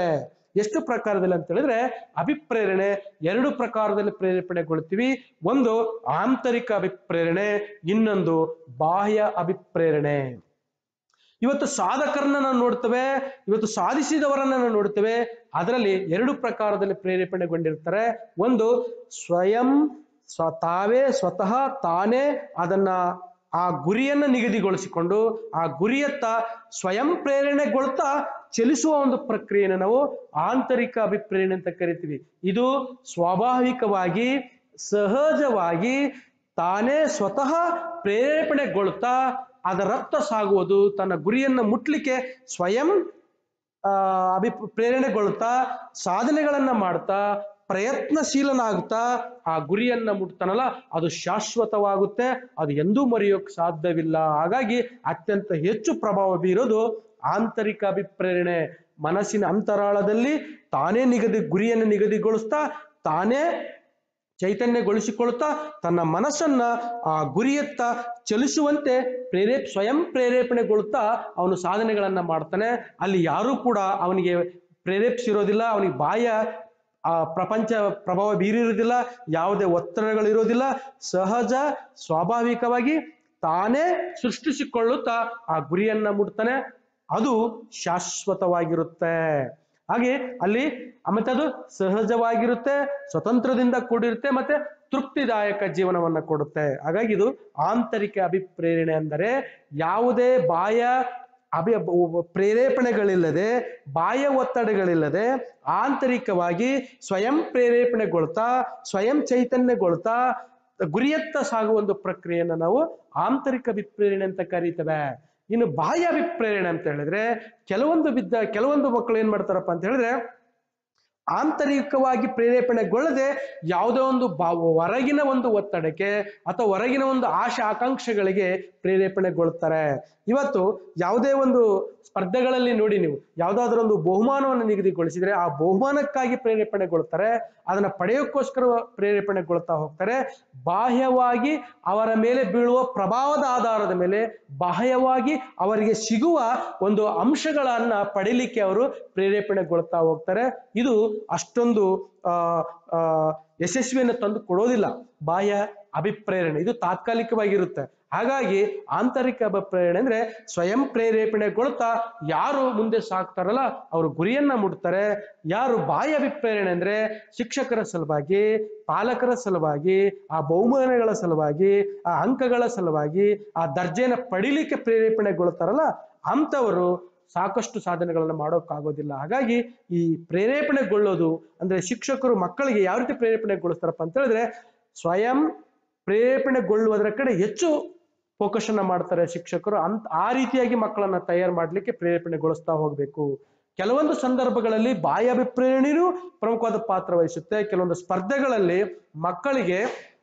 ಎಷ್ಟು ಪ್ರಕಾರದಲ್ಲಿ ಅಂತ ಹೇಳಿದ್ರೆ ಅಭಿಪ್ರೇರಣೆ ಎರಡು ಪ್ರಕಾರದಲ್ಲಿ ಪ್ರೇರೇಪಣೆಗೊಳ್ತೀವಿ ಒಂದು ಆಂತರಿಕ ಅಭಿಪ್ರೇರಣೆ ಇನ್ನೊಂದು ಬಾಹ್ಯ ಅಭಿಪ್ರೇರಣೆ ಇವತ್ತು ಸಾಧಕರನ್ನ ನಾವು ನೋಡ್ತೇವೆ ಇವತ್ತು ಸಾಧಿಸಿದವರನ್ನ ನಾವು ನೋಡ್ತೇವೆ ಅದರಲ್ಲಿ ಎರಡು ಪ್ರಕಾರದಲ್ಲಿ ಪ್ರೇರೇಪಣೆಗೊಂಡಿರ್ತಾರೆ ಒಂದು ಸ್ವಯಂ ಸ್ವ ತಾವೇ ಸ್ವತಃ ತಾನೇ ಅದನ್ನ ಆ ಗುರಿಯನ್ನ ನಿಗದಿಗೊಳಿಸಿಕೊಂಡು ಆ ಗುರಿಯತ್ತ ಸ್ವಯಂ ಪ್ರೇರಣೆಗೊಳ್ತಾ ಚಲಿಸುವ ಒಂದು ಪ್ರಕ್ರಿಯೆಯನ್ನು ನಾವು ಆಂತರಿಕ ಅಭಿಪ್ರೇರಣೆ ಅಂತ ಕರಿತೀವಿ ಇದು ಸ್ವಾಭಾವಿಕವಾಗಿ ಸಹಜವಾಗಿ ತಾನೇ ಸ್ವತಃ ಪ್ರೇರೇಪಣೆಗೊಳ್ತಾ ಅದರತ್ತ ಸಾಗುವುದು ತನ್ನ ಗುರಿಯನ್ನು ಮುಟ್ಲಿಕ್ಕೆ ಸ್ವಯಂ ಆ ಅಭಿ ಪ್ರೇರಣೆಗೊಳ್ತಾ ಸಾಧನೆಗಳನ್ನ ಮಾಡ್ತಾ ಪ್ರಯತ್ನಶೀಲನಾಗ್ತಾ ಆ ಗುರಿಯನ್ನ ಮುಟ್ತಾನಲ್ಲ ಅದು ಶಾಶ್ವತವಾಗುತ್ತೆ ಅದು ಎಂದೂ ಮರೆಯೋಕ್ ಸಾಧ್ಯವಿಲ್ಲ ಹಾಗಾಗಿ ಅತ್ಯಂತ ಹೆಚ್ಚು ಪ್ರಭಾವ ಬೀರೋದು ಆಂತರಿಕ ಅಭಿಪ್ರೇರಣೆ ಮನಸ್ಸಿನ ಅಂತರಾಳದಲ್ಲಿ ತಾನೇ ನಿಗದಿ ಗುರಿಯನ್ನು ನಿಗದಿಗೊಳಿಸ್ತಾ ತಾನೇ ಚೈತನ್ಯಗೊಳಿಸಿಕೊಳ್ತಾ ತನ್ನ ಮನಸ್ಸನ್ನ ಆ ಗುರಿಯತ್ತ ಚಲಿಸುವಂತೆ ಪ್ರೇರೇಪ್ ಸ್ವಯಂ ಪ್ರೇರೇಪಣೆಗೊಳ್ತಾ ಅವನು ಸಾಧನೆಗಳನ್ನ ಮಾಡ್ತಾನೆ ಅಲ್ಲಿ ಯಾರೂ ಕೂಡ ಅವನಿಗೆ ಪ್ರೇರೇಪಿಸಿರೋದಿಲ್ಲ ಅವನಿಗೆ ಬಾಹ್ಯ ಆ ಪ್ರಪಂಚ ಪ್ರಭಾವ ಬೀರಿರುವುದಿಲ್ಲ ಯಾವುದೇ ಒತ್ತಡಗಳಿರೋದಿಲ್ಲ ಸಹಜ ಸ್ವಾಭಾವಿಕವಾಗಿ ತಾನೇ ಸೃಷ್ಟಿಸಿಕೊಳ್ಳುತ್ತಾ ಆ ಗುರಿಯನ್ನ ಮುಟ್ತಾನೆ ಅದು ಶಾಶ್ವತವಾಗಿರುತ್ತೆ ಹಾಗೆ ಅಲ್ಲಿ ಮತ್ತೆ ಅದು ಸಹಜವಾಗಿರುತ್ತೆ ಸ್ವತಂತ್ರದಿಂದ ಕೂಡಿರುತ್ತೆ ಮತ್ತೆ ತೃಪ್ತಿದಾಯಕ ಜೀವನವನ್ನ ಕೊಡುತ್ತೆ ಹಾಗಾಗಿ ಇದು ಆಂತರಿಕ ಅಭಿಪ್ರೇರಣೆ ಅಂದರೆ ಯಾವುದೇ ಬಾಹ್ಯ ಅಭಿ ಪ್ರೇರೇಪಣೆಗಳಿಲ್ಲದೆ ಬಾಹ್ಯ ಒತ್ತಡಗಳಿಲ್ಲದೆ ಆಂತರಿಕವಾಗಿ ಸ್ವಯಂ ಪ್ರೇರೇಪಣೆಗೊಳ್ತಾ ಸ್ವಯಂ ಚೈತನ್ಯಗೊಳ್ತಾ ಗುರಿಯತ್ತ ಸಾಗುವ ಒಂದು ಪ್ರಕ್ರಿಯೆಯನ್ನು ನಾವು ಆಂತರಿಕ ಅಭಿಪ್ರೇರಣೆ ಅಂತ ಕರೀತೇವೆ ಇನ್ನು ಬಾಹ್ಯ ಅಭಿಪ್ರೇರಣೆ ಅಂತ ಹೇಳಿದ್ರೆ ಕೆಲವೊಂದು ವಿದ್ದ ಕೆಲವೊಂದು ಮಕ್ಕಳು ಏನ್ ಮಾಡ್ತಾರಪ್ಪ ಅಂತ ಹೇಳಿದ್ರೆ ಆಂತರಿಕವಾಗಿ ಪ್ರೇರೇಪಣೆಗೊಳ್ಳದೆ ಯಾವುದೋ ಒಂದು ಬಾ ಹೊರಗಿನ ಒಂದು ಒತ್ತಡಕ್ಕೆ ಅಥವಾ ಹೊರಗಿನ ಒಂದು ಆಶಾ ಆಕಾಂಕ್ಷೆಗಳಿಗೆ ಪ್ರೇರೇಪಣೆಗೊಳ್ತಾರೆ ಇವತ್ತು ಯಾವುದೇ ಒಂದು ಸ್ಪರ್ಧೆಗಳಲ್ಲಿ ನೋಡಿ ನೀವು ಯಾವುದಾದ್ರೂ ಒಂದು ಬಹುಮಾನವನ್ನು ನಿಗದಿಗೊಳಿಸಿದ್ರೆ ಆ ಬಹುಮಾನಕ್ಕಾಗಿ ಪ್ರೇರೇಪಣೆಗೊಳ್ತಾರೆ ಅದನ್ನ ಪಡೆಯೋಕ್ಕೋಸ್ಕರ ಪ್ರೇರೇಪಣೆಗೊಳ್ತಾ ಹೋಗ್ತಾರೆ ಬಾಹ್ಯವಾಗಿ ಅವರ ಮೇಲೆ ಬೀಳುವ ಪ್ರಭಾವದ ಆಧಾರದ ಮೇಲೆ ಬಾಹ್ಯವಾಗಿ ಅವರಿಗೆ ಸಿಗುವ ಒಂದು ಅಂಶಗಳನ್ನ ಪಡಿಲಿಕ್ಕೆ ಅವರು ಪ್ರೇರೇಪಣೆಗೊಳ್ತಾ ಹೋಗ್ತಾರೆ ಇದು ಅಷ್ಟೊಂದು ಆ ಆ ಯಶಸ್ವಿಯನ್ನು ತಂದು ಕೊಡೋದಿಲ್ಲ ಬಾಹ್ಯ ಅಭಿಪ್ರೇರಣೆ ಇದು ತಾತ್ಕಾಲಿಕವಾಗಿರುತ್ತೆ ಹಾಗಾಗಿ ಆಂತರಿಕ ಅಭಿಪ್ರೇರಣೆ ಅಂದ್ರೆ ಸ್ವಯಂ ಪ್ರೇರೇಪಣೆಗೊಳ್ತಾ ಯಾರು ಮುಂದೆ ಸಾಕ್ತಾರಲ್ಲ ಅವರು ಗುರಿಯನ್ನ ಮುಟ್ತಾರೆ ಯಾರು ಬಾಹ್ಯ ಅಭಿಪ್ರೇರಣೆ ಅಂದ್ರೆ ಶಿಕ್ಷಕರ ಸಲುವಾಗಿ ಪಾಲಕರ ಸಲುವಾಗಿ ಆ ಬಹುಮಾನಗಳ ಸಲುವಾಗಿ ಆ ಅಂಕಗಳ ಸಲುವಾಗಿ ಆ ದರ್ಜೆನ ಪಡಿಲಿಕ್ಕೆ ಪ್ರೇರೇಪಣೆಗೊಳ್ತಾರಲ್ಲ ಅಂಥವರು ಸಾಕಷ್ಟು ಸಾಧನೆಗಳನ್ನು ಮಾಡೋಕ್ಕಾಗೋದಿಲ್ಲ ಹಾಗಾಗಿ ಈ ಪ್ರೇರೇಪಣೆಗೊಳ್ಳೋದು ಅಂದ್ರೆ ಶಿಕ್ಷಕರು ಮಕ್ಕಳಿಗೆ ಯಾವ ರೀತಿ ಪ್ರೇರೇಪಣೆಗೊಳಿಸ್ತಾರಪ್ಪ ಅಂತ ಹೇಳಿದ್ರೆ ಸ್ವಯಂ ಪ್ರೇರೇಪಣೆಗೊಳ್ಳುವುದರ ಕಡೆ ಹೆಚ್ಚು ಫೋಕಸ್ ಅನ್ನ ಮಾಡ್ತಾರೆ ಶಿಕ್ಷಕರು ಅಂತ ಆ ರೀತಿಯಾಗಿ ಮಕ್ಕಳನ್ನ ತಯಾರು ಮಾಡ್ಲಿಕ್ಕೆ ಪ್ರೇರೇಪಣೆಗೊಳಿಸ್ತಾ ಹೋಗ್ಬೇಕು ಕೆಲವೊಂದು ಸಂದರ್ಭಗಳಲ್ಲಿ ಬಾಹ್ಯ ಅಭಿಪ್ರೇರಣೆಯೂ ಪ್ರಮುಖವಾದ ಪಾತ್ರ ವಹಿಸುತ್ತೆ ಕೆಲವೊಂದು ಸ್ಪರ್ಧೆಗಳಲ್ಲಿ ಮಕ್ಕಳಿಗೆ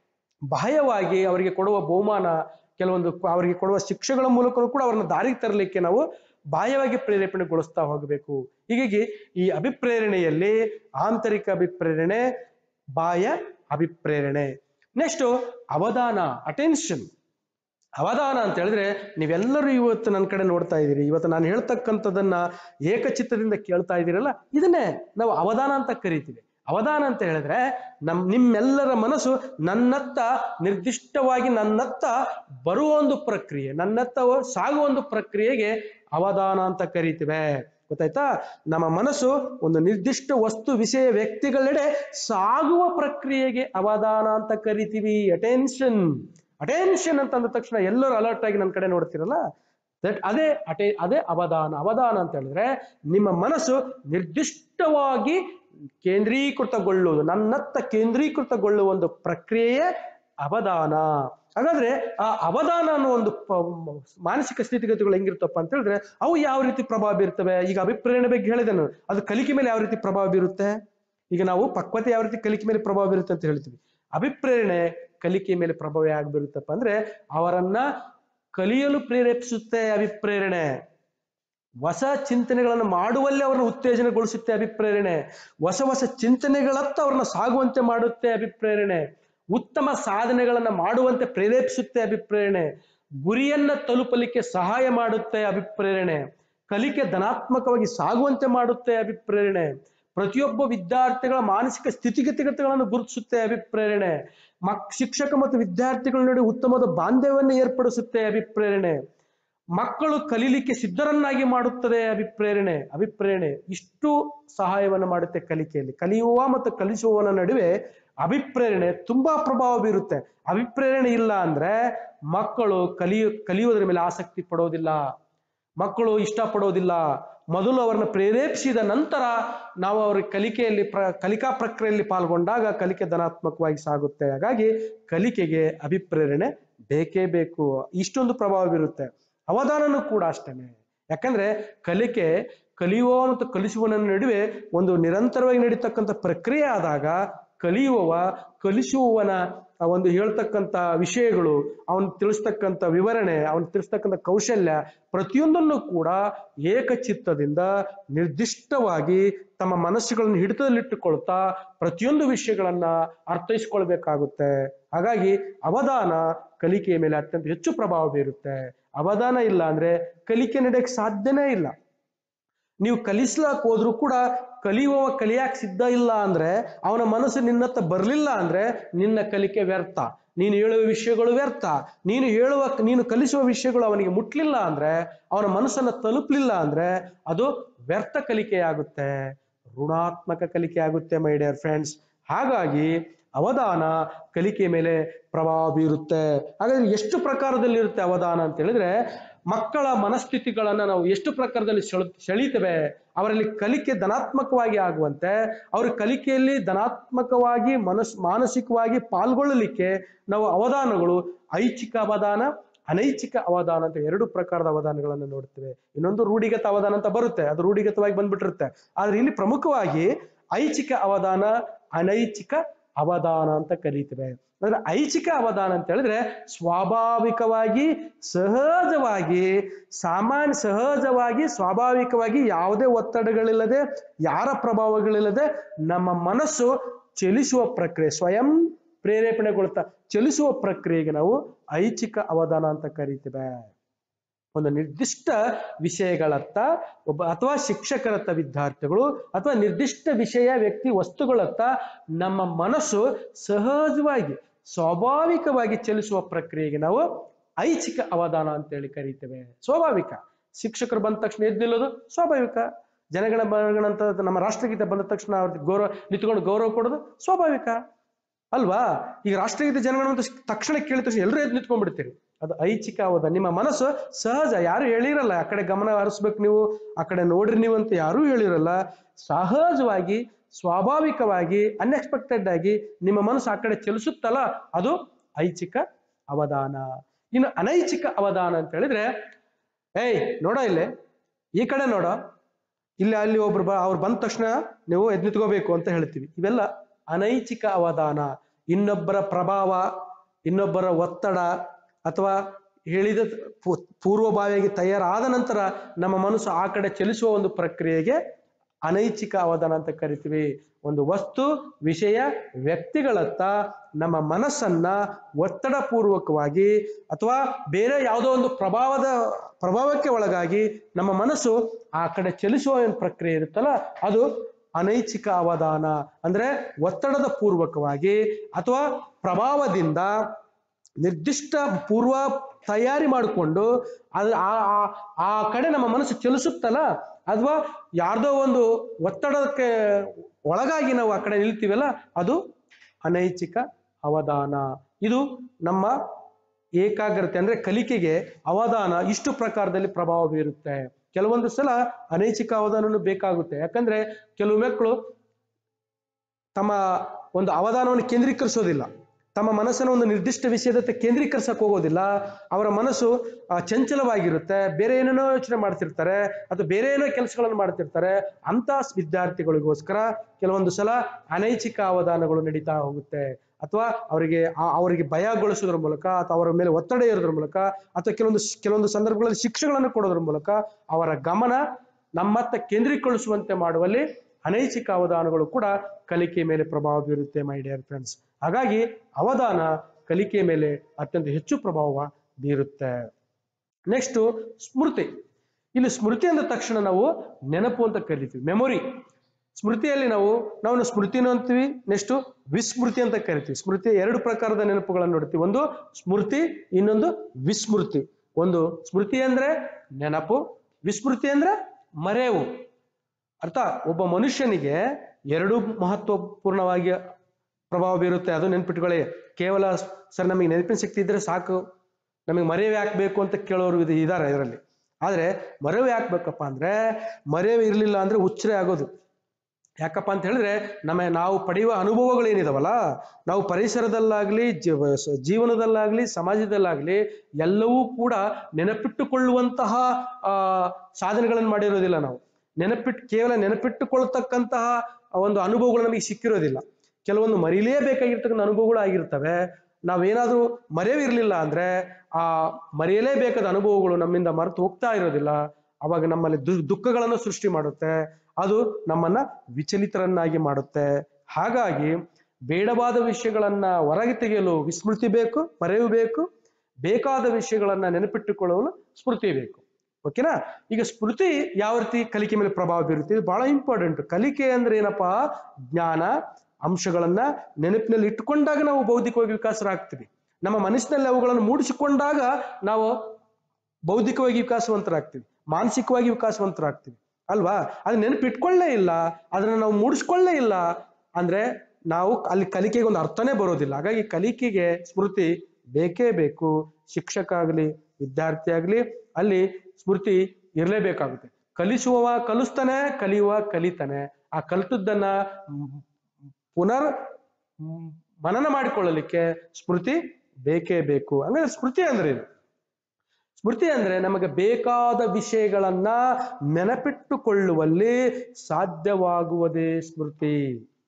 ಬಾಹ್ಯವಾಗಿ ಅವರಿಗೆ ಕೊಡುವ ಬಹುಮಾನ ಕೆಲವೊಂದು ಅವರಿಗೆ ಕೊಡುವ ಶಿಕ್ಷೆಗಳ ಮೂಲಕವೂ ಕೂಡ ಅವರನ್ನ ದಾರಿಗೆ ತರಲಿಕ್ಕೆ ನಾವು ಬಾಹ್ಯವಾಗಿ ಪ್ರೇರೇಪಣೆಗೊಳಿಸ್ತಾ ಹೋಗಬೇಕು ಹೀಗಾಗಿ ಈ ಅಭಿಪ್ರೇರಣೆಯಲ್ಲಿ ಆಂತರಿಕ ಅಭಿಪ್ರೇರಣೆ ಬಾಹ್ಯ ಅಭಿಪ್ರೇರಣೆ ನೆಕ್ಸ್ಟ್ ಅವಧಾನ ಅಟೆನ್ಷನ್ ಅವಧಾನ ಅಂತ ಹೇಳಿದ್ರೆ ನೀವೆಲ್ಲರೂ ಇವತ್ತು ನನ್ನ ಕಡೆ ನೋಡ್ತಾ ಇದ್ದೀರಿ ಇವತ್ತು ನಾನು ಹೇಳ್ತಕ್ಕಂಥದ್ದನ್ನ ಏಕಚಿತ್ತದಿಂದ ಕೇಳ್ತಾ ಇದ್ದೀರಲ್ಲ ಇದನ್ನೇ ನಾವು ಅವಧಾನ ಅಂತ ಕರಿತೀವಿ ಅವಧಾನ ಅಂತ ಹೇಳಿದ್ರೆ ನಮ್ ನಿಮ್ಮೆಲ್ಲರ ಮನಸ್ಸು ನನ್ನತ್ತ ನಿರ್ದಿಷ್ಟವಾಗಿ ನನ್ನತ್ತ ಬರುವ ಒಂದು ಪ್ರಕ್ರಿಯೆ ನನ್ನತ್ತ ಸಾಗುವ ಒಂದು ಪ್ರಕ್ರಿಯೆಗೆ ಅವಧಾನ ಅಂತ ಕರಿತೀವಿ ಗೊತ್ತಾಯ್ತಾ ನಮ್ಮ ಮನಸ್ಸು ಒಂದು ನಿರ್ದಿಷ್ಟ ವಸ್ತು ವಿಷಯ ವ್ಯಕ್ತಿಗಳೆಡೆ ಸಾಗುವ ಪ್ರಕ್ರಿಯೆಗೆ ಅವಧಾನ ಅಂತ ಕರಿತೀವಿ ಅಟೆನ್ಷನ್ ಅಟೆನ್ಷನ್ ಅಂತ ಅಂದ ತಕ್ಷಣ ಎಲ್ಲರೂ ಅಲರ್ಟ್ ಆಗಿ ನನ್ನ ಕಡೆ ನೋಡ್ತಿರಲ್ಲ ದಟ್ ಅದೇ ಅಟೆ ಅದೇ ಅವಧಾನ ಅವಧಾನ ಅಂತ ಹೇಳಿದ್ರೆ ನಿಮ್ಮ ಮನಸ್ಸು ನಿರ್ದಿಷ್ಟವಾಗಿ ಕೇಂದ್ರೀಕೃತಗೊಳ್ಳುವುದು ನನ್ನತ್ತ ಕೇಂದ್ರೀಕೃತಗೊಳ್ಳುವ ಒಂದು ಪ್ರಕ್ರಿಯೆಯೇ ಅವಧಾನ ಹಾಗಾದ್ರೆ ಆ ಅವಧಾನ ಅನ್ನೋ ಒಂದು ಪ- ಮ- ಮಾನಸಿಕ ಸ್ಥಿತಿಗತಿಗಳು ಹೆಂಗಿರ್ತಪ್ಪ ಅಂತ ಹೇಳಿದ್ರೆ ಅವು ಯಾವ ರೀತಿ ಪ್ರಭಾವ ಬೀರ್ತವೆ ಈಗ ಅಭಿಪ್ರೇರಣೆ ಬಗ್ಗೆ ಹೇಳಿದೆ ನಾನು ಅದು ಕಲಿಕೆ ಮೇಲೆ ಯಾವ ರೀತಿ ಪ್ರಭಾವ ಬೀರುತ್ತೆ ಈಗ ನಾವು ಪಕ್ವತೆ ಯಾವ ರೀತಿ ಕಲಿಕೆ ಮೇಲೆ ಪ್ರಭಾವ ಬೀರುತ್ತೆ ಅಂತ ಹೇಳ್ತೀವಿ ಅಭಿಪ್ರೇರಣೆ ಕಲಿಕೆ ಮೇಲೆ ಪ್ರಭಾವ ಯಾಕೆ ಬೀರುತ್ತಪ್ಪ ಅಂದ್ರೆ ಅವರನ್ನ ಕಲಿಯಲು ಪ್ರೇರೇಪಿಸುತ್ತೆ ಅಭಿಪ್ರೇರಣೆ ಹೊಸ ಚಿಂತನೆಗಳನ್ನು ಮಾಡುವಲ್ಲಿ ಅವರನ್ನು ಉತ್ತೇಜನಗೊಳಿಸುತ್ತೆ ಅಭಿಪ್ರೇರಣೆ ಹೊಸ ಹೊಸ ಚಿಂತನೆಗಳತ್ತ ಅವ್ರನ್ನ ಸಾಗುವಂತೆ ಮಾಡುತ್ತೆ ಅಭಿಪ್ರೇರಣೆ ಉತ್ತಮ ಸಾಧನೆಗಳನ್ನ ಮಾಡುವಂತೆ ಪ್ರೇರೇಪಿಸುತ್ತೆ ಅಭಿಪ್ರೇರಣೆ ಗುರಿಯನ್ನ ತಲುಪಲಿಕ್ಕೆ ಸಹಾಯ ಮಾಡುತ್ತೆ ಅಭಿಪ್ರೇರಣೆ ಕಲಿಕೆ ಧನಾತ್ಮಕವಾಗಿ ಸಾಗುವಂತೆ ಮಾಡುತ್ತೆ ಅಭಿಪ್ರೇರಣೆ ಪ್ರತಿಯೊಬ್ಬ ವಿದ್ಯಾರ್ಥಿಗಳ ಮಾನಸಿಕ ಸ್ಥಿತಿಗತಿಗತಿಗಳನ್ನು ಗುರುತಿಸುತ್ತೆ ಅಭಿಪ್ರೇರಣೆ ಮಕ್ ಶಿಕ್ಷಕ ಮತ್ತು ವಿದ್ಯಾರ್ಥಿಗಳ ನಡುವೆ ಉತ್ತಮವಾದ ಬಾಂಧವ್ಯವನ್ನು ಏರ್ಪಡಿಸುತ್ತೆ ಅಭಿಪ್ರೇರಣೆ ಮಕ್ಕಳು ಕಲೀಲಿಕ್ಕೆ ಸಿದ್ಧರನ್ನಾಗಿ ಮಾಡುತ್ತದೆ ಅಭಿಪ್ರೇರಣೆ ಅಭಿಪ್ರೇರಣೆ ಇಷ್ಟು ಸಹಾಯವನ್ನು ಮಾಡುತ್ತೆ ಕಲಿಕೆಯಲ್ಲಿ ಕಲಿಯುವ ಮತ್ತು ಕಲಿಸುವವನ ನಡುವೆ ಅಭಿಪ್ರೇರಣೆ ತುಂಬಾ ಪ್ರಭಾವ ಬೀರುತ್ತೆ ಅಭಿಪ್ರೇರಣೆ ಇಲ್ಲ ಅಂದ್ರೆ ಮಕ್ಕಳು ಕಲಿಯು ಕಲಿಯುವುದರ ಮೇಲೆ ಆಸಕ್ತಿ ಪಡೋದಿಲ್ಲ ಮಕ್ಕಳು ಇಷ್ಟಪಡೋದಿಲ್ಲ ಮೊದಲು ಅವರನ್ನು ಪ್ರೇರೇಪಿಸಿದ ನಂತರ ನಾವು ಅವರ ಕಲಿಕೆಯಲ್ಲಿ ಪ್ರ ಕಲಿಕಾ ಪ್ರಕ್ರಿಯೆಯಲ್ಲಿ ಪಾಲ್ಗೊಂಡಾಗ ಕಲಿಕೆ ಧನಾತ್ಮಕವಾಗಿ ಸಾಗುತ್ತೆ ಹಾಗಾಗಿ ಕಲಿಕೆಗೆ ಅಭಿಪ್ರೇರಣೆ ಬೇಕೇ ಬೇಕು ಇಷ್ಟೊಂದು ಪ್ರಭಾವ ಬೀರುತ್ತೆ ಅವಧಾನನೂ ಕೂಡ ಅಷ್ಟೇನೆ ಯಾಕಂದ್ರೆ ಕಲಿಕೆ ಕಲಿಯುವ ಮತ್ತು ಕಲಿಸುವನ ನಡುವೆ ಒಂದು ನಿರಂತರವಾಗಿ ನಡೀತಕ್ಕಂಥ ಪ್ರಕ್ರಿಯೆ ಆದಾಗ ಕಲಿಯುವವ ಕಲಿಸುವವನ ಆ ಒಂದು ಹೇಳ್ತಕ್ಕಂಥ ವಿಷಯಗಳು ಅವನು ತಿಳಿಸ್ತಕ್ಕಂಥ ವಿವರಣೆ ಅವನು ತಿಳಿಸ್ತಕ್ಕಂಥ ಕೌಶಲ್ಯ ಪ್ರತಿಯೊಂದನ್ನು ಕೂಡ ಏಕಚಿತ್ತದಿಂದ ನಿರ್ದಿಷ್ಟವಾಗಿ ತಮ್ಮ ಮನಸ್ಸುಗಳನ್ನು ಹಿಡಿತದಲ್ಲಿಟ್ಟುಕೊಳ್ತಾ ಪ್ರತಿಯೊಂದು ವಿಷಯಗಳನ್ನ ಅರ್ಥೈಸ್ಕೊಳ್ಬೇಕಾಗುತ್ತೆ ಹಾಗಾಗಿ ಅವಧಾನ ಕಲಿಕೆಯ ಮೇಲೆ ಅತ್ಯಂತ ಹೆಚ್ಚು ಪ್ರಭಾವ ಬೀರುತ್ತೆ ಅವಧಾನ ಇಲ್ಲ ಅಂದ್ರೆ ಕಲಿಕೆ ನಡೆಯಕ್ಕೆ ಸಾಧ್ಯನೇ ಇಲ್ಲ ನೀವು ಕಲಿಸ್ಲಾಕ್ ಹೋದ್ರು ಕೂಡ ಕಲಿಯುವವ ಕಲಿಯಾಕ್ ಸಿದ್ಧ ಇಲ್ಲ ಅಂದ್ರೆ ಅವನ ಮನಸ್ಸು ನಿನ್ನತ್ತ ಬರಲಿಲ್ಲ ಅಂದ್ರೆ ನಿನ್ನ ಕಲಿಕೆ ವ್ಯರ್ಥ ನೀನು ಹೇಳುವ ವಿಷಯಗಳು ವ್ಯರ್ಥ ನೀನು ಹೇಳುವ ನೀನು ಕಲಿಸುವ ವಿಷಯಗಳು ಅವನಿಗೆ ಮುಟ್ಲಿಲ್ಲ ಅಂದ್ರೆ ಅವನ ಮನಸ್ಸನ್ನ ತಲುಪಲಿಲ್ಲ ಅಂದ್ರೆ ಅದು ವ್ಯರ್ಥ ಕಲಿಕೆಯಾಗುತ್ತೆ ಋಣಾತ್ಮಕ ಕಲಿಕೆ ಆಗುತ್ತೆ ಮೈ ಡಿಯರ್ ಫ್ರೆಂಡ್ಸ್ ಹಾಗಾಗಿ ಅವಧಾನ ಕಲಿಕೆ ಮೇಲೆ ಪ್ರಭಾವ ಬೀರುತ್ತೆ ಹಾಗಾದ್ರೆ ಎಷ್ಟು ಪ್ರಕಾರದಲ್ಲಿ ಇರುತ್ತೆ ಅವಧಾನ ಅಂತ ಹೇಳಿದ್ರೆ ಮಕ್ಕಳ ಮನಸ್ಥಿತಿಗಳನ್ನ ನಾವು ಎಷ್ಟು ಪ್ರಕಾರದಲ್ಲಿ ಸೆಳು ಸೆಳೀತೇವೆ ಅವರಲ್ಲಿ ಕಲಿಕೆ ಧನಾತ್ಮಕವಾಗಿ ಆಗುವಂತೆ ಅವರ ಕಲಿಕೆಯಲ್ಲಿ ಧನಾತ್ಮಕವಾಗಿ ಮನಸ್ ಮಾನಸಿಕವಾಗಿ ಪಾಲ್ಗೊಳ್ಳಲಿಕ್ಕೆ ನಾವು ಅವಧಾನಗಳು ಐಚ್ಛಿಕ ಅವಧಾನ ಅನೈಚ್ಛಿಕ ಅವಧಾನ ಅಂತ ಎರಡು ಪ್ರಕಾರದ ಅವಧಾನಗಳನ್ನು ನೋಡ್ತೇವೆ ಇನ್ನೊಂದು ರೂಢಿಗತ ಅವಧಾನ ಅಂತ ಬರುತ್ತೆ ಅದು ರೂಢಿಗತವಾಗಿ ಬಂದ್ಬಿಟ್ಟಿರುತ್ತೆ ಆದ್ರೆ ಇಲ್ಲಿ ಪ್ರಮುಖವಾಗಿ ಐಚ್ಛಿಕ ಅವಧಾನ ಅನೈಚ್ಛಿಕ ಅವಧಾನ ಅಂತ ಕರೀತೇವೆ ಅಂದ್ರೆ ಐಚ್ಛಿಕ ಅವಧಾನ ಅಂತ ಹೇಳಿದ್ರೆ ಸ್ವಾಭಾವಿಕವಾಗಿ ಸಹಜವಾಗಿ ಸಾಮಾನ್ಯ ಸಹಜವಾಗಿ ಸ್ವಾಭಾವಿಕವಾಗಿ ಯಾವುದೇ ಒತ್ತಡಗಳಿಲ್ಲದೆ ಯಾರ ಪ್ರಭಾವಗಳಿಲ್ಲದೆ ನಮ್ಮ ಮನಸ್ಸು ಚಲಿಸುವ ಪ್ರಕ್ರಿಯೆ ಸ್ವಯಂ ಪ್ರೇರೇಪಣೆಗೊಳ್ತಾ ಚಲಿಸುವ ಪ್ರಕ್ರಿಯೆಗೆ ನಾವು ಐಚ್ಛಿಕ ಅವಧಾನ ಅಂತ ಕರಿತೇವೆ ಒಂದು ನಿರ್ದಿಷ್ಟ ವಿಷಯಗಳತ್ತ ಒಬ್ಬ ಅಥವಾ ಶಿಕ್ಷಕರತ್ತ ವಿದ್ಯಾರ್ಥಿಗಳು ಅಥವಾ ನಿರ್ದಿಷ್ಟ ವಿಷಯ ವ್ಯಕ್ತಿ ವಸ್ತುಗಳತ್ತ ನಮ್ಮ ಮನಸ್ಸು ಸಹಜವಾಗಿ ಸ್ವಾಭಾವಿಕವಾಗಿ ಚಲಿಸುವ ಪ್ರಕ್ರಿಯೆಗೆ ನಾವು ಐಚ್ಛಿಕ ಅವಧಾನ ಅಂತೇಳಿ ಕರೀತೇವೆ ಸ್ವಾಭಾವಿಕ ಶಿಕ್ಷಕರು ಬಂದ ತಕ್ಷಣ ಎದ್ದು ನಿಲ್ಲೋದು ಸ್ವಾಭಾವಿಕ ಜನಗಣ ಮನಗಣ ಅಂತ ನಮ್ಮ ರಾಷ್ಟ್ರಗೀತೆ ಬಂದ ತಕ್ಷಣ ಅವ್ರಿಗೆ ಗೌರವ ನಿಂತ್ಕೊಂಡು ಗೌರವ ಕೊಡೋದು ಸ್ವಾಭಾವಿಕ ಅಲ್ವಾ ಈಗ ರಾಷ್ಟ್ರಗೀತೆ ಜನಗಣ ಅಂತ ತಕ್ಷಣ ಕೇಳಿದ ತಕ್ಷಣ ಎಲ್ಲರೂ ಎದ್ದು ನಿಂತ್ಕೊಂಡ್ಬಿಡ್ತೀರಿ ಅದು ಐಚ್ಛಿಕ ಅವಧಾನ ನಿಮ್ಮ ಮನಸ್ಸು ಸಹಜ ಯಾರು ಹೇಳಿರಲ್ಲ ಆ ಕಡೆ ಗಮನ ಹರಿಸ್ಬೇಕು ನೀವು ಆ ಕಡೆ ನೋಡ್ರಿ ನೀವು ಅಂತ ಯಾರೂ ಹೇಳಿರಲ್ಲ ಸಹಜವಾಗಿ ಸ್ವಾಭಾವಿಕವಾಗಿ ಅನ್ಎಕ್ಸ್ಪೆಕ್ಟೆಡ್ ಆಗಿ ನಿಮ್ಮ ಮನಸ್ಸು ಆ ಕಡೆ ಚಲಿಸುತ್ತಲ್ಲ ಅದು ಐಚ್ಛಿಕ ಅವಧಾನ ಇನ್ನು ಅನೈಚ್ಛಿಕ ಅವಧಾನ ಅಂತ ಹೇಳಿದ್ರೆ ಏಯ್ ನೋಡ ಇಲ್ಲಿ ಈ ಕಡೆ ನೋಡ ಇಲ್ಲಿ ಅಲ್ಲಿ ಒಬ್ರು ಬ ಅವ್ರು ಬಂದ ತಕ್ಷಣ ನೀವು ಎದ್ ನಿಂತ್ಕೋಬೇಕು ಅಂತ ಹೇಳ್ತೀವಿ ಇವೆಲ್ಲ ಅನೈಚ್ಛಿಕ ಅವಧಾನ ಇನ್ನೊಬ್ಬರ ಪ್ರಭಾವ ಇನ್ನೊಬ್ಬರ ಒತ್ತಡ ಅಥವಾ ಹೇಳಿದ ಪೂ- ಪೂರ್ವಭಾವಿಯಾಗಿ ತಯಾರಾದ ನಂತರ ನಮ್ಮ ಮನಸ್ಸು ಆ ಕಡೆ ಚಲಿಸುವ ಒಂದು ಪ್ರಕ್ರಿಯೆಗೆ ಅನೈಚ್ಛಿಕ ಅವಧಾನ ಅಂತ ಕರಿತೀವಿ ಒಂದು ವಸ್ತು ವಿಷಯ ವ್ಯಕ್ತಿಗಳತ್ತ ನಮ್ಮ ಮನಸ್ಸನ್ನ ಒತ್ತಡ ಪೂರ್ವಕವಾಗಿ ಅಥವಾ ಬೇರೆ ಯಾವುದೋ ಒಂದು ಪ್ರಭಾವದ ಪ್ರಭಾವಕ್ಕೆ ಒಳಗಾಗಿ ನಮ್ಮ ಮನಸ್ಸು ಆ ಕಡೆ ಚಲಿಸುವ ಒಂದು ಪ್ರಕ್ರಿಯೆ ಇರುತ್ತಲ್ಲ ಅದು ಅನೈಚ್ಛಿಕ ಅವಧಾನ ಅಂದ್ರೆ ಒತ್ತಡದ ಪೂರ್ವಕವಾಗಿ ಅಥವಾ ಪ್ರಭಾವದಿಂದ ನಿರ್ದಿಷ್ಟ ಪೂರ್ವ ತಯಾರಿ ಮಾಡಿಕೊಂಡು ಅದು ಆ ಆ- ಆ ಕಡೆ ನಮ್ಮ ಮನಸ್ಸು ಚಲಿಸುತ್ತಲ್ಲ ಅಥವಾ ಯಾರ್ದೋ ಒಂದು ಒತ್ತಡಕ್ಕೆ ಒಳಗಾಗಿ ನಾವು ಆ ಕಡೆ ನಿಲ್ತೀವಲ್ಲ ಅದು ಅನೈಚ್ಛಿಕ ಅವಧಾನ ಇದು ನಮ್ಮ ಏಕಾಗ್ರತೆ ಅಂದ್ರೆ ಕಲಿಕೆಗೆ ಅವಧಾನ ಇಷ್ಟು ಪ್ರಕಾರದಲ್ಲಿ ಪ್ರಭಾವ ಬೀರುತ್ತೆ ಕೆಲವೊಂದು ಸಲ ಅನೈಚ್ಛಿಕ ಅವಧಾನನೂ ಬೇಕಾಗುತ್ತೆ ಯಾಕಂದ್ರೆ ಕೆಲವು ಮಕ್ಕಳು ತಮ್ಮ ಒಂದು ಅವಧಾನವನ್ನು ಕೇಂದ್ರೀಕರಿಸೋದಿಲ್ಲ ತಮ್ಮ ಮನಸ್ಸನ್ನು ಒಂದು ನಿರ್ದಿಷ್ಟ ವಿಷಯದತ್ತ ಕೇಂದ್ರೀಕರಿಸಕ್ ಹೋಗೋದಿಲ್ಲ ಅವರ ಮನಸ್ಸು ಆ, ಚಂಚಲವಾಗಿರುತ್ತೆ ಬೇರೆ ಏನೇನೋ ಯೋಚನೆ ಮಾಡ್ತಿರ್ತಾರೆ ಅಥವಾ ಬೇರೆ ಏನೋ ಕೆಲಸಗಳನ್ನು ಮಾಡ್ತಿರ್ತಾರೆ ಅಂತ ವಿದ್ಯಾರ್ಥಿಗಳಿಗೋಸ್ಕರ ಕೆಲವೊಂದು ಸಲ ಅನೈಚ್ಛಿಕ ಅವಧಾನಗಳು ನಡೀತಾ ಹೋಗುತ್ತೆ ಅಥವಾ ಅವರಿಗೆ ಆ- ಅವರಿಗೆ ಭಯಗೊಳಿಸೋದ್ರ ಮೂಲಕ ಅಥವಾ ಅವರ ಮೇಲೆ ಒತ್ತಡ ಇರೋದ್ರ ಮೂಲಕ ಅಥವಾ ಕೆಲವೊಂದು ಕೆಲವೊಂದು ಸಂದರ್ಭಗಳಲ್ಲಿ ಶಿಕ್ಷೆಗಳನ್ನು ಕೊಡೋದ್ರ ಮೂಲಕ ಅವರ ಗಮನ ನಮ್ಮತ್ತ ಕೇಂದ್ರೀಕರಿಸುವಂತೆ ಮಾಡುವಲ್ಲಿ ಅನೈಚ್ಛಿಕ ಅವಧಾನಗಳು ಕೂಡ ಕಲಿಕೆ ಮೇಲೆ ಪ್ರಭಾವ ಬೀರುತ್ತೆ ಮೈ ಡಿಯರ್ ಫ್ರೆಂಡ್ಸ್ ಹಾಗಾಗಿ ಅವಧಾನ ಕಲಿಕೆ ಮೇಲೆ ಅತ್ಯಂತ ಹೆಚ್ಚು ಪ್ರಭಾವ ಬೀರುತ್ತೆ ನೆಕ್ಸ್ಟ್ ಸ್ಮೃತಿ ಇಲ್ಲಿ ಸ್ಮೃತಿ ಅಂದ ತಕ್ಷಣ ನಾವು ನೆನಪು ಅಂತ ಕರಿತೀವಿ ಮೆಮೊರಿ ಸ್ಮೃತಿಯಲ್ಲಿ ನಾವು ನಾವು ಸ್ಮೃತಿನೂ ಅಂತೀವಿ ನೆಕ್ಸ್ಟ್ ವಿಸ್ಮೃತಿ ಅಂತ ಕರಿತೀವಿ ಸ್ಮೃತಿ ಎರಡು ಪ್ರಕಾರದ ನೆನಪುಗಳನ್ನು ನೋಡ್ತೀವಿ ಒಂದು ಸ್ಮೃತಿ ಇನ್ನೊಂದು ವಿಸ್ಮೃತಿ ಒಂದು ಸ್ಮೃತಿ ಅಂದ್ರೆ ನೆನಪು ವಿಸ್ಮೃತಿ ಅಂದ್ರೆ ಮರೆವು ಅರ್ಥ ಒಬ್ಬ ಮನುಷ್ಯನಿಗೆ ಎರಡು ಮಹತ್ವಪೂರ್ಣವಾಗಿ ಪ್ರಭಾವ ಬೀರುತ್ತೆ ಅದು ನೆನ್ಪಿಟ್ಕೊಳ್ಳಿ ಕೇವಲ ಸರ್ ನಮಗೆ ನೆನಪಿನ ಶಕ್ತಿ ಇದ್ರೆ ಸಾಕು ನಮಗೆ ಮರೆವು ಯಾಕೆ ಬೇಕು ಅಂತ ಕೇಳೋರು ಇದು ಇದಾರೆ ಇದರಲ್ಲಿ ಆದ್ರೆ ಮರೆವು ಯಾಕೆ ಬೇಕಪ್ಪ ಅಂದ್ರೆ ಮರೆವು ಇರಲಿಲ್ಲ ಅಂದ್ರೆ ಹುಚ್ಚರೆ ಆಗೋದು ಯಾಕಪ್ಪ ಅಂತ ಹೇಳಿದ್ರೆ ನಮ್ಮ ನಾವು ಪಡೆಯುವ ಅನುಭವಗಳು ಏನಿದಾವಲ್ಲ ನಾವು ಪರಿಸರದಲ್ಲಾಗ್ಲಿ ಜೀವ ಸ- ಜೀವನದಲ್ಲಾಗ್ಲಿ ಸಮಾಜದಲ್ಲಾಗ್ಲಿ ಎಲ್ಲವೂ ಕೂಡ ನೆನಪಿಟ್ಟುಕೊಳ್ಳುವಂತಹ ಆ ಸಾಧನೆಗಳನ್ನು ಮಾಡಿರೋದಿಲ್ಲ ನಾವು ನೆನಪಿಟ್ಟು ಕೇವಲ ನೆನಪಿಟ್ಟುಕೊಳ್ತಕ್ಕಂತಹ ಒಂದು ಅನುಭವಗಳು ನಮಗೆ ಸಿಕ್ಕಿರೋದಿಲ್ಲ ಕೆಲವೊಂದು ಮರೀಲೇಬೇಕಾಗಿರ್ತಕ್ಕಂಥ ಅನುಭವಗಳು ಆಗಿರ್ತವೆ ನಾವೇನಾದ್ರೂ ಮರೆವಿರ್ಲಿಲ್ಲ ಅಂದ್ರೆ ಆ ಮರೆಯಲೇಬೇಕಾದ ಅನುಭವಗಳು ನಮ್ಮಿಂದ ಮರೆತು ಹೋಗ್ತಾ ಇರೋದಿಲ್ಲ ಅವಾಗ ನಮ್ಮಲ್ಲಿ ದು ದುಃಖಗಳನ್ನು ಸೃಷ್ಟಿ ಮಾಡುತ್ತೆ ಅದು ನಮ್ಮನ್ನ ವಿಚಲಿತರನ್ನಾಗಿ ಮಾಡುತ್ತೆ ಹಾಗಾಗಿ ಬೇಡವಾದ ವಿಷಯಗಳನ್ನ ಹೊರಗೆ ತೆಗೆಯಲು ವಿಸ್ಮೃತಿ ಬೇಕು ಮರೆವು ಬೇಕು ಬೇಕಾದ ವಿಷಯಗಳನ್ನ ನೆನಪಿಟ್ಟುಕೊಳ್ಳಲು ಸ್ಮೃತಿ ಬೇಕು ಓಕೆನಾ ಈಗ ಸ್ಮೃತಿ ಯಾವ ರೀತಿ ಕಲಿಕೆ ಮೇಲೆ ಪ್ರಭಾವ ಬೀರುತ್ತೆ ಇದು ಬಹಳ ಇಂಪಾರ್ಟೆಂಟ್ ಕಲಿಕೆ ಅಂದ್ರೆ ಏನಪ್ಪಾ ಜ್ಞಾನ ಅಂಶಗಳನ್ನ ನೆನಪಿನಲ್ಲಿ ಇಟ್ಟುಕೊಂಡಾಗ ನಾವು ಬೌದ್ಧಿಕವಾಗಿ ವಿಕಾಸರಾಗ್ತೀವಿ ನಮ್ಮ ಮನಸ್ಸಿನಲ್ಲಿ ಅವುಗಳನ್ನು ಮೂಡಿಸಿಕೊಂಡಾಗ ನಾವು ಬೌದ್ಧಿಕವಾಗಿ ವಿಕಾಸವಂತರಾಗ್ತೀವಿ ಮಾನಸಿಕವಾಗಿ ವಿಕಾಸವಂತರಾಗ್ತೀವಿ ಅಲ್ವಾ ಅದು ನೆನಪಿಟ್ಕೊಳ್ಳೇ ಇಲ್ಲ ಅದನ್ನ ನಾವು ಮೂಡಿಸ್ಕೊಳ್ಳೇ ಇಲ್ಲ ಅಂದ್ರೆ ನಾವು ಅಲ್ಲಿ ಕಲಿಕೆಗೆ ಒಂದು ಅರ್ಥನೇ ಬರೋದಿಲ್ಲ ಹಾಗಾಗಿ ಕಲಿಕೆಗೆ ಸ್ಮೃತಿ ಬೇಕೇ ಬೇಕು ಶಿಕ್ಷಕ ಆಗಲಿ ವಿದ್ಯಾರ್ಥಿ ಆಗಲಿ ಅಲ್ಲಿ ಸ್ಮೃತಿ ಇರಲೇಬೇಕಾಗುತ್ತೆ ಕಲಿಸುವವ ಕಲಿಸ್ತಾನೆ ಕಲಿಯುವ ಕಲಿತಾನೆ ಆ ಕಲಿತದ್ದನ್ನ ಮ್, ಪುನರ್ ಮ್, ಮನನ ಮಾಡಿಕೊಳ್ಳಲಿಕ್ಕೆ ಸ್ಮೃತಿ ಬೇಕೇ ಬೇಕು ಹಂಗಾದ್ರೆ ಸ್ಮೃತಿ ಅಂದ್ರೆ ಏನು ಸ್ಮೃತಿ ಅಂದ್ರೆ ನಮಗೆ ಬೇಕಾದ ವಿಷಯಗಳನ್ನ ನೆನಪಿಟ್ಟುಕೊಳ್ಳುವಲ್ಲಿ ಸಾಧ್ಯವಾಗುವುದೇ ಸ್ಮೃತಿ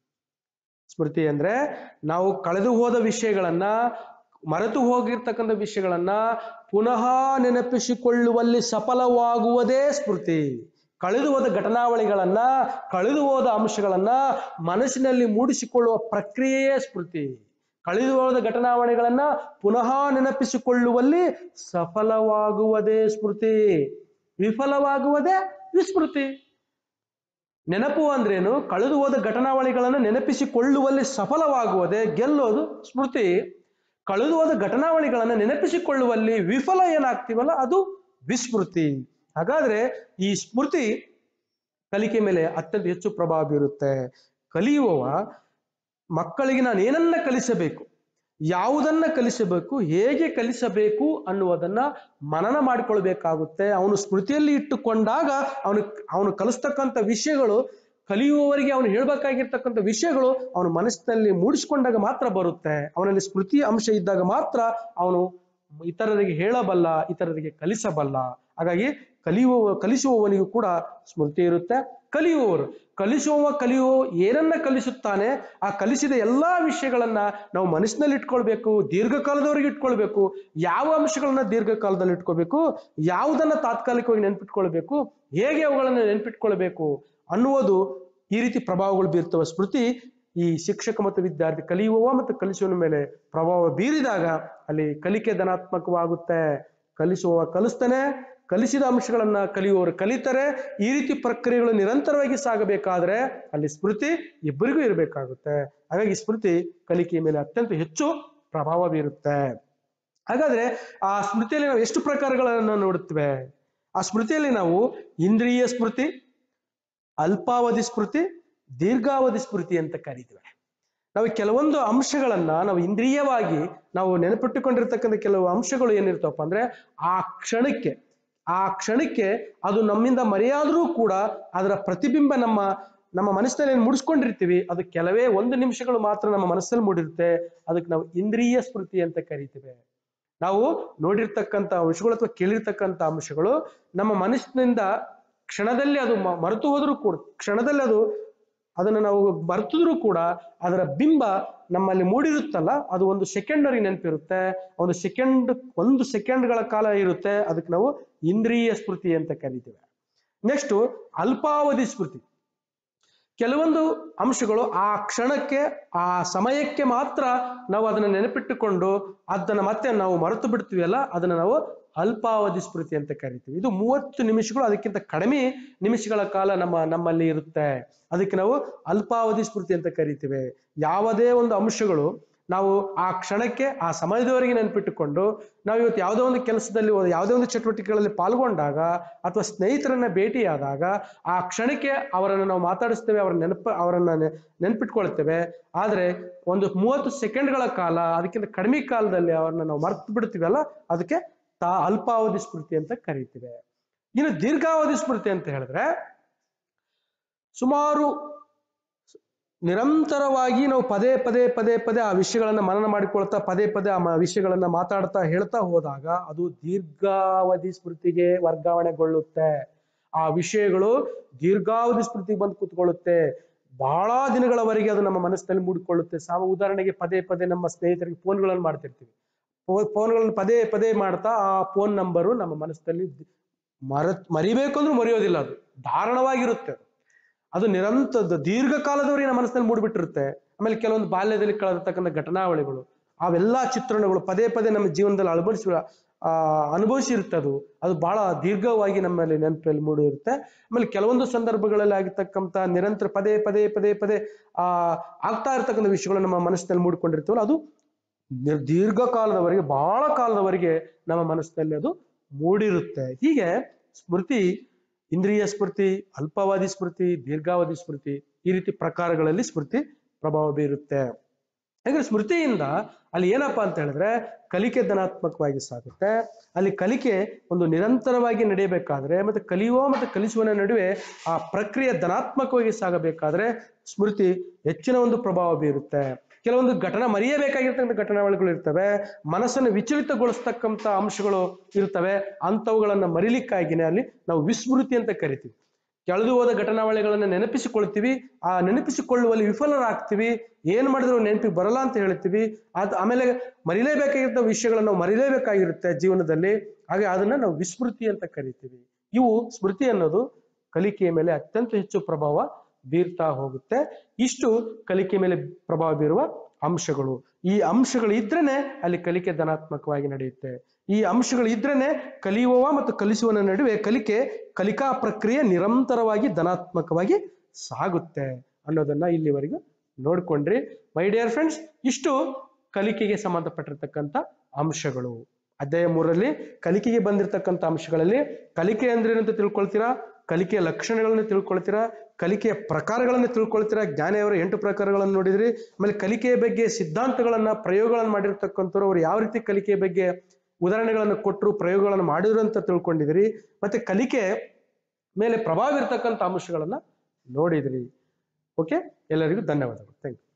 ಸ್ಮೃತಿ ಅಂದ್ರೆ ನಾವು ಕಳೆದು ಹೋದ ವಿಷಯಗಳನ್ನ ಮರೆತು ಹೋಗಿರ್ತಕ್ಕಂಥ ವಿಷಯಗಳನ್ನ ಪುನಃ ನೆನಪಿಸಿಕೊಳ್ಳುವಲ್ಲಿ ಸಫಲವಾಗುವುದೇ ಸ್ಮೃತಿ ಕಳೆದು ಹೋದ ಘಟನಾವಳಿಗಳನ್ನ ಕಳೆದು ಹೋದ ಅಂಶಗಳನ್ನ ಮನಸ್ಸಿನಲ್ಲಿ ಮೂಡಿಸಿಕೊಳ್ಳುವ ಪ್ರಕ್ರಿಯೆಯೇ ಸ್ಮೃತಿ ಕಳೆದು ಹೋದ ಘಟನಾವಳಿಗಳನ್ನ ಪುನಃ ನೆನಪಿಸಿಕೊಳ್ಳುವಲ್ಲಿ ಸಫಲವಾಗುವುದೇ ಸ್ಮೃತಿ ವಿಫಲವಾಗುವುದೇ ವಿಸ್ಮೃತಿ ನೆನಪು ಅಂದ್ರೇನು ಕಳೆದು ಹೋದ ಘಟನಾವಳಿಗಳನ್ನು ನೆನಪಿಸಿಕೊಳ್ಳುವಲ್ಲಿ ಸಫಲವಾಗುವುದೇ ಗೆಲ್ಲೋದು ಸ್ಮೃತಿ ಕಳೆದು ಹೋದ ಘಟನಾವಳಿಗಳನ್ನು ನೆನಪಿಸಿಕೊಳ್ಳುವಲ್ಲಿ ವಿಫಲ ಏನಾಗ್ತೀವಲ್ಲ ಅದು ವಿಸ್ಮೃತಿ ಹಾಗಾದ್ರೆ ಈ ಸ್ಮೃತಿ ಕಲಿಕೆ ಮೇಲೆ ಅತ್ಯಂತ ಹೆಚ್ಚು ಪ್ರಭಾವ ಬೀರುತ್ತೆ ಕಲಿಯುವವ ಮಕ್ಕಳಿಗೆ ನಾನು ಏನನ್ನ ಕಲಿಸಬೇಕು ಯಾವುದನ್ನ ಕಲಿಸಬೇಕು ಹೇಗೆ ಕಲಿಸಬೇಕು ಅನ್ನುವುದನ್ನ ಮನನ ಮಾಡಿಕೊಳ್ಬೇಕಾಗುತ್ತೆ ಅವನು ಸ್ಮೃತಿಯಲ್ಲಿ ಇಟ್ಟುಕೊಂಡಾಗ ಅವನು ಅವನು ಕಲಿಸ್ತಕ್ಕಂಥ ವಿಷಯಗಳು ಕಲಿಯುವವರಿಗೆ ಅವನು ಹೇಳ್ಬೇಕಾಗಿರ್ತಕ್ಕಂಥ ವಿಷಯಗಳು ಅವನ ಮನಸ್ಸಿನಲ್ಲಿ ಮೂಡಿಸಿಕೊಂಡಾಗ ಮಾತ್ರ ಬರುತ್ತೆ ಅವನಲ್ಲಿ ಸ್ಮೃತಿ ಅಂಶ ಇದ್ದಾಗ ಮಾತ್ರ ಅವನು ಇತರರಿಗೆ ಹೇಳಬಲ್ಲ ಇತರರಿಗೆ ಕಲಿಸಬಲ್ಲ ಹಾಗಾಗಿ ಕಲಿಯುವ ಕಲಿಸುವವನಿಗೂ ಕೂಡ ಸ್ಮೃತಿ ಇರುತ್ತೆ ಕಲಿಯುವವರು ಕಲಿಸುವವ ಕಲಿಯುವ ಏನನ್ನ ಕಲಿಸುತ್ತಾನೆ ಆ ಕಲಿಸಿದ ಎಲ್ಲಾ ವಿಷಯಗಳನ್ನ ನಾವು ಮನಸ್ಸಿನಲ್ಲಿ ಇಟ್ಕೊಳ್ಬೇಕು ದೀರ್ಘಕಾಲದವರೆಗೆ ಇಟ್ಕೊಳ್ಬೇಕು ಯಾವ ಅಂಶಗಳನ್ನ ದೀರ್ಘಕಾಲದಲ್ಲಿ ಇಟ್ಕೋಬೇಕು ಯಾವುದನ್ನ ತಾತ್ಕಾಲಿಕವಾಗಿ ನೆನ್ಪಿಟ್ಕೊಳ್ಬೇಕು ಹೇಗೆ ಅವುಗಳನ್ನ ನೆನ್ಪಿಟ್ಕೊಳ್ಬೇಕು ಅನ್ನುವುದು ಈ ರೀತಿ ಪ್ರಭಾವಗಳು ಬೀರ್ತವೆ ಸ್ಮೃತಿ ಈ ಶಿಕ್ಷಕ ಮತ್ತು ವಿದ್ಯಾರ್ಥಿ ಕಲಿಯುವವ ಮತ್ತು ಕಲಿಸುವನ ಮೇಲೆ ಪ್ರಭಾವ ಬೀರಿದಾಗ ಅಲ್ಲಿ ಕಲಿಕೆ ಧನಾತ್ಮಕವಾಗುತ್ತೆ ಕಲಿಸುವವ ಕಲಿಸ್ತಾನೆ ಕಲಿಸಿದ ಅಂಶಗಳನ್ನ ಕಲಿಯುವವರು ಕಲಿತಾರೆ ಈ ರೀತಿ ಪ್ರಕ್ರಿಯೆಗಳು ನಿರಂತರವಾಗಿ ಸಾಗಬೇಕಾದ್ರೆ ಅಲ್ಲಿ ಸ್ಮೃತಿ ಇಬ್ಬರಿಗೂ ಇರಬೇಕಾಗುತ್ತೆ ಹಾಗಾಗಿ ಸ್ಮೃತಿ ಕಲಿಕೆಯ ಮೇಲೆ ಅತ್ಯಂತ ಹೆಚ್ಚು ಪ್ರಭಾವ ಬೀರುತ್ತೆ ಹಾಗಾದ್ರೆ ಆ ಸ್ಮೃತಿಯಲ್ಲಿ ನಾವು ಎಷ್ಟು ಪ್ರಕಾರಗಳನ್ನ ನೋಡುತ್ತೇವೆ ಆ ಸ್ಮೃತಿಯಲ್ಲಿ ನಾವು ಇಂದ್ರಿಯ ಸ್ಮೃತಿ ಅಲ್ಪಾವಧಿ ಸ್ಮೃತಿ ದೀರ್ಘಾವಧಿ ಸ್ಮೃತಿ ಅಂತ ಕರೀತೇವೆ ನಾವು ಕೆಲವೊಂದು ಅಂಶಗಳನ್ನ ನಾವು ಇಂದ್ರಿಯವಾಗಿ ನಾವು ನೆನಪಿಟ್ಟುಕೊಂಡಿರ್ತಕ್ಕಂಥ ಕೆಲವು ಅಂಶಗಳು ಏನಿರ್ತಾವಪ್ಪ ಅಂದ್ರೆ ಆ ಕ್ಷಣಕ್ಕೆ ಆ ಕ್ಷಣಕ್ಕೆ ಅದು ನಮ್ಮಿಂದ ಮರೆಯಾದರೂ ಕೂಡ ಅದರ ಪ್ರತಿಬಿಂಬ ನಮ್ಮ ನಮ್ಮ ಮನಸ್ಸಿನಲ್ಲಿ ಏನ್ ಮೂಡಿಸ್ಕೊಂಡಿರ್ತೀವಿ ಅದು ಕೆಲವೇ ಒಂದು ನಿಮಿಷಗಳು ಮಾತ್ರ ನಮ್ಮ ಮನಸ್ಸಲ್ಲಿ ಮೂಡಿರುತ್ತೆ ಅದಕ್ಕೆ ನಾವು ಇಂದ್ರಿಯ ಸ್ಮೃತಿ ಅಂತ ಕರಿತೇವೆ ನಾವು ನೋಡಿರ್ತಕ್ಕಂಥ ಅಂಶಗಳು ಅಥವಾ ಕೇಳಿರ್ತಕ್ಕಂಥ ಅಂಶಗಳು ನಮ್ಮ ಮನಸ್ಸಿನಿಂದ ಕ್ಷಣದಲ್ಲಿ ಅದು ಮ- ಮರೆತು ಹೋದ್ರೂ ಕೂಡ ಕ್ಷಣದಲ್ಲಿ ಅದು ಅದನ್ನು ನಾವು ಮರೆತಿದ್ರು ಕೂಡ ಅದರ ಬಿಂಬ ನಮ್ಮಲ್ಲಿ ಮೂಡಿರುತ್ತಲ್ಲ ಅದು ಒಂದು ಸೆಕೆಂಡರಿ ನೆನಪಿರುತ್ತೆ ಒಂದು ಸೆಕೆಂಡ್ ಒಂದು ಸೆಕೆಂಡ್ಗಳ ಕಾಲ ಇರುತ್ತೆ ಅದಕ್ಕೆ ನಾವು ಇಂದ್ರಿಯ ಸ್ಮೃತಿ ಅಂತ ಕರಿತೇವೆ ನೆಕ್ಸ್ಟ್ ಅಲ್ಪಾವಧಿ ಸ್ಮೃತಿ ಕೆಲವೊಂದು ಅಂಶಗಳು ಆ ಕ್ಷಣಕ್ಕೆ ಆ ಸಮಯಕ್ಕೆ ಮಾತ್ರ ನಾವು ಅದನ್ನು ನೆನಪಿಟ್ಟುಕೊಂಡು ಅದನ್ನ ಮತ್ತೆ ನಾವು ಮರೆತು ಬಿಡ್ತೀವಲ್ಲ ಅದನ್ನ ನಾವು ಅಲ್ಪಾವಧಿ ಸ್ಮೃತಿ ಅಂತ ಕರಿತೀವಿ ಇದು ಮೂವತ್ತು ನಿಮಿಷಗಳು ಅದಕ್ಕಿಂತ ಕಡಿಮೆ ನಿಮಿಷಗಳ ಕಾಲ ನಮ್ಮ ನಮ್ಮಲ್ಲಿ ಇರುತ್ತೆ ಅದಕ್ಕೆ ನಾವು ಅಲ್ಪಾವಧಿ ಸ್ಮೃತಿ ಅಂತ ಕರಿತೀವಿ ಯಾವುದೇ ಒಂದು ಅಂಶಗಳು ನಾವು ಆ ಕ್ಷಣಕ್ಕೆ ಆ ಸಮಯದವರೆಗೆ ನೆನಪಿಟ್ಟುಕೊಂಡು ನಾವು ಇವತ್ತು ಯಾವುದೋ ಒಂದು ಕೆಲಸದಲ್ಲಿ ಯಾವುದೇ ಒಂದು ಚಟುವಟಿಕೆಗಳಲ್ಲಿ ಪಾಲ್ಗೊಂಡಾಗ ಅಥವಾ ಸ್ನೇಹಿತರನ್ನ ಭೇಟಿಯಾದಾಗ ಆ ಕ್ಷಣಕ್ಕೆ ಅವರನ್ನು ನಾವು ಮಾತಾಡಿಸ್ತೇವೆ ಅವರ ನೆನಪ ಅವರನ್ನ ನೆ- ನೆನಪಿಟ್ಕೊಳ್ತೇವೆ ಆದರೆ ಒಂದು ಮೂವತ್ತು ಸೆಕೆಂಡ್ಗಳ ಕಾಲ ಅದಕ್ಕಿಂತ ಕಡಿಮೆ ಕಾಲದಲ್ಲಿ ಅವ್ರನ್ನ ನಾವು ಮರ್ತು ಬಿಡ್ತೀವಲ್ಲ ಅದಕ್ಕೆ ತಾ ಅಲ್ಪಾವಧಿ ಸ್ಮೃತಿ ಅಂತ ಕರಿತೀವಿ ಇನ್ನು ದೀರ್ಘಾವಧಿ ಸ್ಮೃತಿ ಅಂತ ಹೇಳಿದ್ರೆ ಸುಮಾರು ನಿರಂತರವಾಗಿ ನಾವು ಪದೇ ಪದೇ ಪದೇ ಪದೇ ಆ ವಿಷಯಗಳನ್ನ ಮನನ ಮಾಡಿಕೊಳ್ತಾ ಪದೇ ಪದೇ ಆ ಮ- ವಿಷಯಗಳನ್ನ ಮಾತಾಡ್ತಾ ಹೇಳ್ತಾ ಹೋದಾಗ ಅದು ದೀರ್ಘಾವಧಿ ಸ್ಮೃತಿಗೆ ವರ್ಗಾವಣೆಗೊಳ್ಳುತ್ತೆ ಆ ವಿಷಯಗಳು ದೀರ್ಘಾವಧಿ ಸ್ಮೃತಿಗೆ ಬಂದು ಕೂತ್ಕೊಳ್ಳುತ್ತೆ ಬಹಳ ದಿನಗಳವರೆಗೆ ಅದು ನಮ್ಮ ಮನಸ್ಸಿನಲ್ಲಿ ಮೂಡಿಕೊಳ್ಳುತ್ತೆ ಸಾವ ಉದಾಹರಣೆಗೆ ಪದೇ ಪದೇ ನಮ್ಮ ಸ್ನೇಹಿತರಿಗೆ ಫೋನ್ಗಳನ್ನು ಮಾಡ್ತಿರ್ತೀವಿ ಫೋನ್ಗಳನ್ನು ಪದೇ ಪದೇ ಮಾಡ್ತಾ ಆ ಫೋನ್ ನಂಬರು ನಮ್ಮ ಮನಸ್ಸಿನಲ್ಲಿ ಮರ ಮರಿಬೇಕು ಅಂದ್ರೂ ಮರೆಯೋದಿಲ್ಲ ಅದು ಧಾರಣವಾಗಿರುತ್ತೆ ಅದು. ಅದು ನಿರಂತರ ದೀರ್ಘಕಾಲದವರೆಗೆ ನಮ್ಮ ಮನಸ್ಸಿನಲ್ಲಿ ಮೂಡಿಬಿಟ್ಟಿರುತ್ತೆ ಆಮೇಲೆ ಕೆಲವೊಂದು ಬಾಲ್ಯದಲ್ಲಿ ಕಳೆದಿರ್ತಕ್ಕಂಥ ಘಟನಾವಳಿಗಳು ಅವೆಲ್ಲಾ ಚಿತ್ರಣಗಳು ಪದೇ ಪದೇ ನಮ್ಮ ಜೀವನದಲ್ಲಿ ಅಳವಡಿಸಿ ಆ ಅನುಭವಿಸಿರುತ್ತೆ ಅದು ಅದು ಬಹಳ ದೀರ್ಘವಾಗಿ ನಮ್ಮಲ್ಲಿ ನೆನಪಲ್ಲಿ ಮೂಡಿರುತ್ತೆ ಆಮೇಲೆ ಕೆಲವೊಂದು ಸಂದರ್ಭಗಳಲ್ಲಿ ಆಗಿರ್ತಕ್ಕಂಥ ನಿರಂತರ ಪದೇ ಪದೇ ಪದೇ ಪದೇ ಆ ಆಗ್ತಾ ಇರ್ತಕ್ಕಂಥ ವಿಷಯಗಳು ನಮ್ಮ ಮನಸ್ಸಿನಲ್ಲಿ ಮೂಡಿಕೊಂಡಿರ್ತೀವಲ್ಲ ಅದು ನಿರ್- ದೀರ್ಘಕಾಲದವರೆಗೆ ಬಹಳ ಕಾಲದವರೆಗೆ ನಮ್ಮ ಮನಸ್ಸಿನಲ್ಲಿ ಅದು ಮೂಡಿರುತ್ತೆ ಹೀಗೆ ಸ್ಮೃತಿ ಇಂದ್ರಿಯ ಸ್ಮೃತಿ ಅಲ್ಪಾವಧಿ ಸ್ಮೃತಿ ದೀರ್ಘಾವಧಿ ಸ್ಮೃತಿ ಈ ರೀತಿ ಪ್ರಕಾರಗಳಲ್ಲಿ ಸ್ಮೃತಿ ಪ್ರಭಾವ ಬೀರುತ್ತೆ ಹಾಗೆ ಸ್ಮೃತಿಯಿಂದ ಅಲ್ಲಿ ಏನಪ್ಪಾ ಅಂತ ಹೇಳಿದ್ರೆ ಕಲಿಕೆ ಧನಾತ್ಮಕವಾಗಿ ಸಾಗುತ್ತೆ ಅಲ್ಲಿ ಕಲಿಕೆ ಒಂದು ನಿರಂತರವಾಗಿ ನಡೆಯಬೇಕಾದ್ರೆ ಮತ್ತೆ ಕಲಿಯುವ ಮತ್ತೆ ಕಲಿಸುವನ ನಡುವೆ ಆ ಪ್ರಕ್ರಿಯೆ ಧನಾತ್ಮಕವಾಗಿ ಸಾಗಬೇಕಾದ್ರೆ ಸ್ಮೃತಿ ಹೆಚ್ಚಿನ ಒಂದು ಪ್ರಭಾವ ಬೀರುತ್ತೆ ಕೆಲವೊಂದು ಘಟನಾ ಮರೆಯಬೇಕಾಗಿರ್ತಕ್ಕಂಥ ಘಟನಾವಳಿಗಳು ಇರ್ತವೆ ಮನಸ್ಸನ್ನು ವಿಚಲಿತಗೊಳಿಸ್ತಕ್ಕಂಥ ಅಂಶಗಳು ಇರ್ತವೆ ಅಂಥವುಗಳನ್ನ ಮರಿಲಿಕ್ಕಾಗಿನೇ ಅಲ್ಲಿ ನಾವು ವಿಸ್ಮೃತಿ ಅಂತ ಕರಿತೀವಿ ಕಳೆದು ಹೋದ ಘಟನಾವಳಿಗಳನ್ನು ನೆನಪಿಸಿಕೊಳ್ತೀವಿ ಆ ನೆನಪಿಸಿಕೊಳ್ಳುವಲ್ಲಿ ವಿಫಲರಾಗ್ತೀವಿ ಏನ್ ಮಾಡಿದ್ರು ನೆನಪಿಗೆ ಬರಲ್ಲ ಅಂತ ಹೇಳ್ತೀವಿ ಅದ್ ಆಮೇಲೆ ಮರಿಲೇಬೇಕಾಗಿದ್ದ ವಿಷಯಗಳನ್ನು ನಾವು ಮರಿಲೇಬೇಕಾಗಿರುತ್ತೆ ಜೀವನದಲ್ಲಿ ಹಾಗೆ ಅದನ್ನ ನಾವು ವಿಸ್ಮೃತಿ ಅಂತ ಕರಿತೀವಿ ಇವು ಸ್ಮೃತಿ ಅನ್ನೋದು ಕಲಿಕೆಯ ಮೇಲೆ ಅತ್ಯಂತ ಹೆಚ್ಚು ಪ್ರಭಾವ ಬೀರ್ತಾ ಹೋಗುತ್ತೆ ಇಷ್ಟು ಕಲಿಕೆ ಮೇಲೆ ಪ್ರಭಾವ ಬೀರುವ ಅಂಶಗಳು ಈ ಅಂಶಗಳು ಇದ್ರೇನೆ ಅಲ್ಲಿ ಕಲಿಕೆ ಧನಾತ್ಮಕವಾಗಿ ನಡೆಯುತ್ತೆ ಈ ಅಂಶಗಳು ಇದ್ರೇನೆ ಕಲಿಯುವವ ಮತ್ತು ಕಲಿಸುವನ ನಡುವೆ ಕಲಿಕೆ ಕಲಿಕಾ ಪ್ರಕ್ರಿಯೆ ನಿರಂತರವಾಗಿ ಧನಾತ್ಮಕವಾಗಿ ಸಾಗುತ್ತೆ ಅನ್ನೋದನ್ನ ಇಲ್ಲಿವರೆಗೂ ನೋಡ್ಕೊಂಡ್ರಿ ಮೈ ಡಿಯರ್ ಫ್ರೆಂಡ್ಸ್ ಇಷ್ಟು ಕಲಿಕೆಗೆ ಸಂಬಂಧಪಟ್ಟಿರ್ತಕ್ಕಂಥ ಅಂಶಗಳು ಅಧ್ಯಾಯ ಮೂರರಲ್ಲಿ ಕಲಿಕೆಗೆ ಬಂದಿರತಕ್ಕಂಥ ಅಂಶಗಳಲ್ಲಿ ಕಲಿಕೆ ಅಂದ್ರೆ ಏನಂತ ತಿಳ್ಕೊಳ್ತೀರಾ ಕಲಿಕೆಯ ಲಕ್ಷಣಗಳನ್ನು ತಿಳ್ಕೊಳ್ತೀರಾ ಕಲಿಕೆಯ ಪ್ರಕಾರಗಳನ್ನು ತಿಳ್ಕೊಳ್ತೀರಾ ಜ್ಞಾನಿಯವರ ಎಂಟು ಪ್ರಕಾರಗಳನ್ನು ನೋಡಿದ್ರಿ ಆಮೇಲೆ ಕಲಿಕೆಯ ಬಗ್ಗೆ ಸಿದ್ಧಾಂತಗಳನ್ನ ಪ್ರಯೋಗಗಳನ್ನು ಮಾಡಿರ್ತಕ್ಕಂಥವ್ರು ಅವ್ರು ಯಾವ ರೀತಿ ಕಲಿಕೆಯ ಬಗ್ಗೆ ಉದಾಹರಣೆಗಳನ್ನು ಕೊಟ್ಟರು ಪ್ರಯೋಗಗಳನ್ನು ಮಾಡಿದ್ರು ಅಂತ ತಿಳ್ಕೊಂಡಿದ್ರಿ ಮತ್ತೆ ಕಲಿಕೆ ಮೇಲೆ ಪ್ರಭಾವ ಇರ್ತಕ್ಕಂಥ ಅಂಶಗಳನ್ನ ನೋಡಿದ್ರಿ ಓಕೆ ಎಲ್ಲರಿಗೂ ಧನ್ಯವಾದಗಳು ಥ್ಯಾಂಕ್ ಯು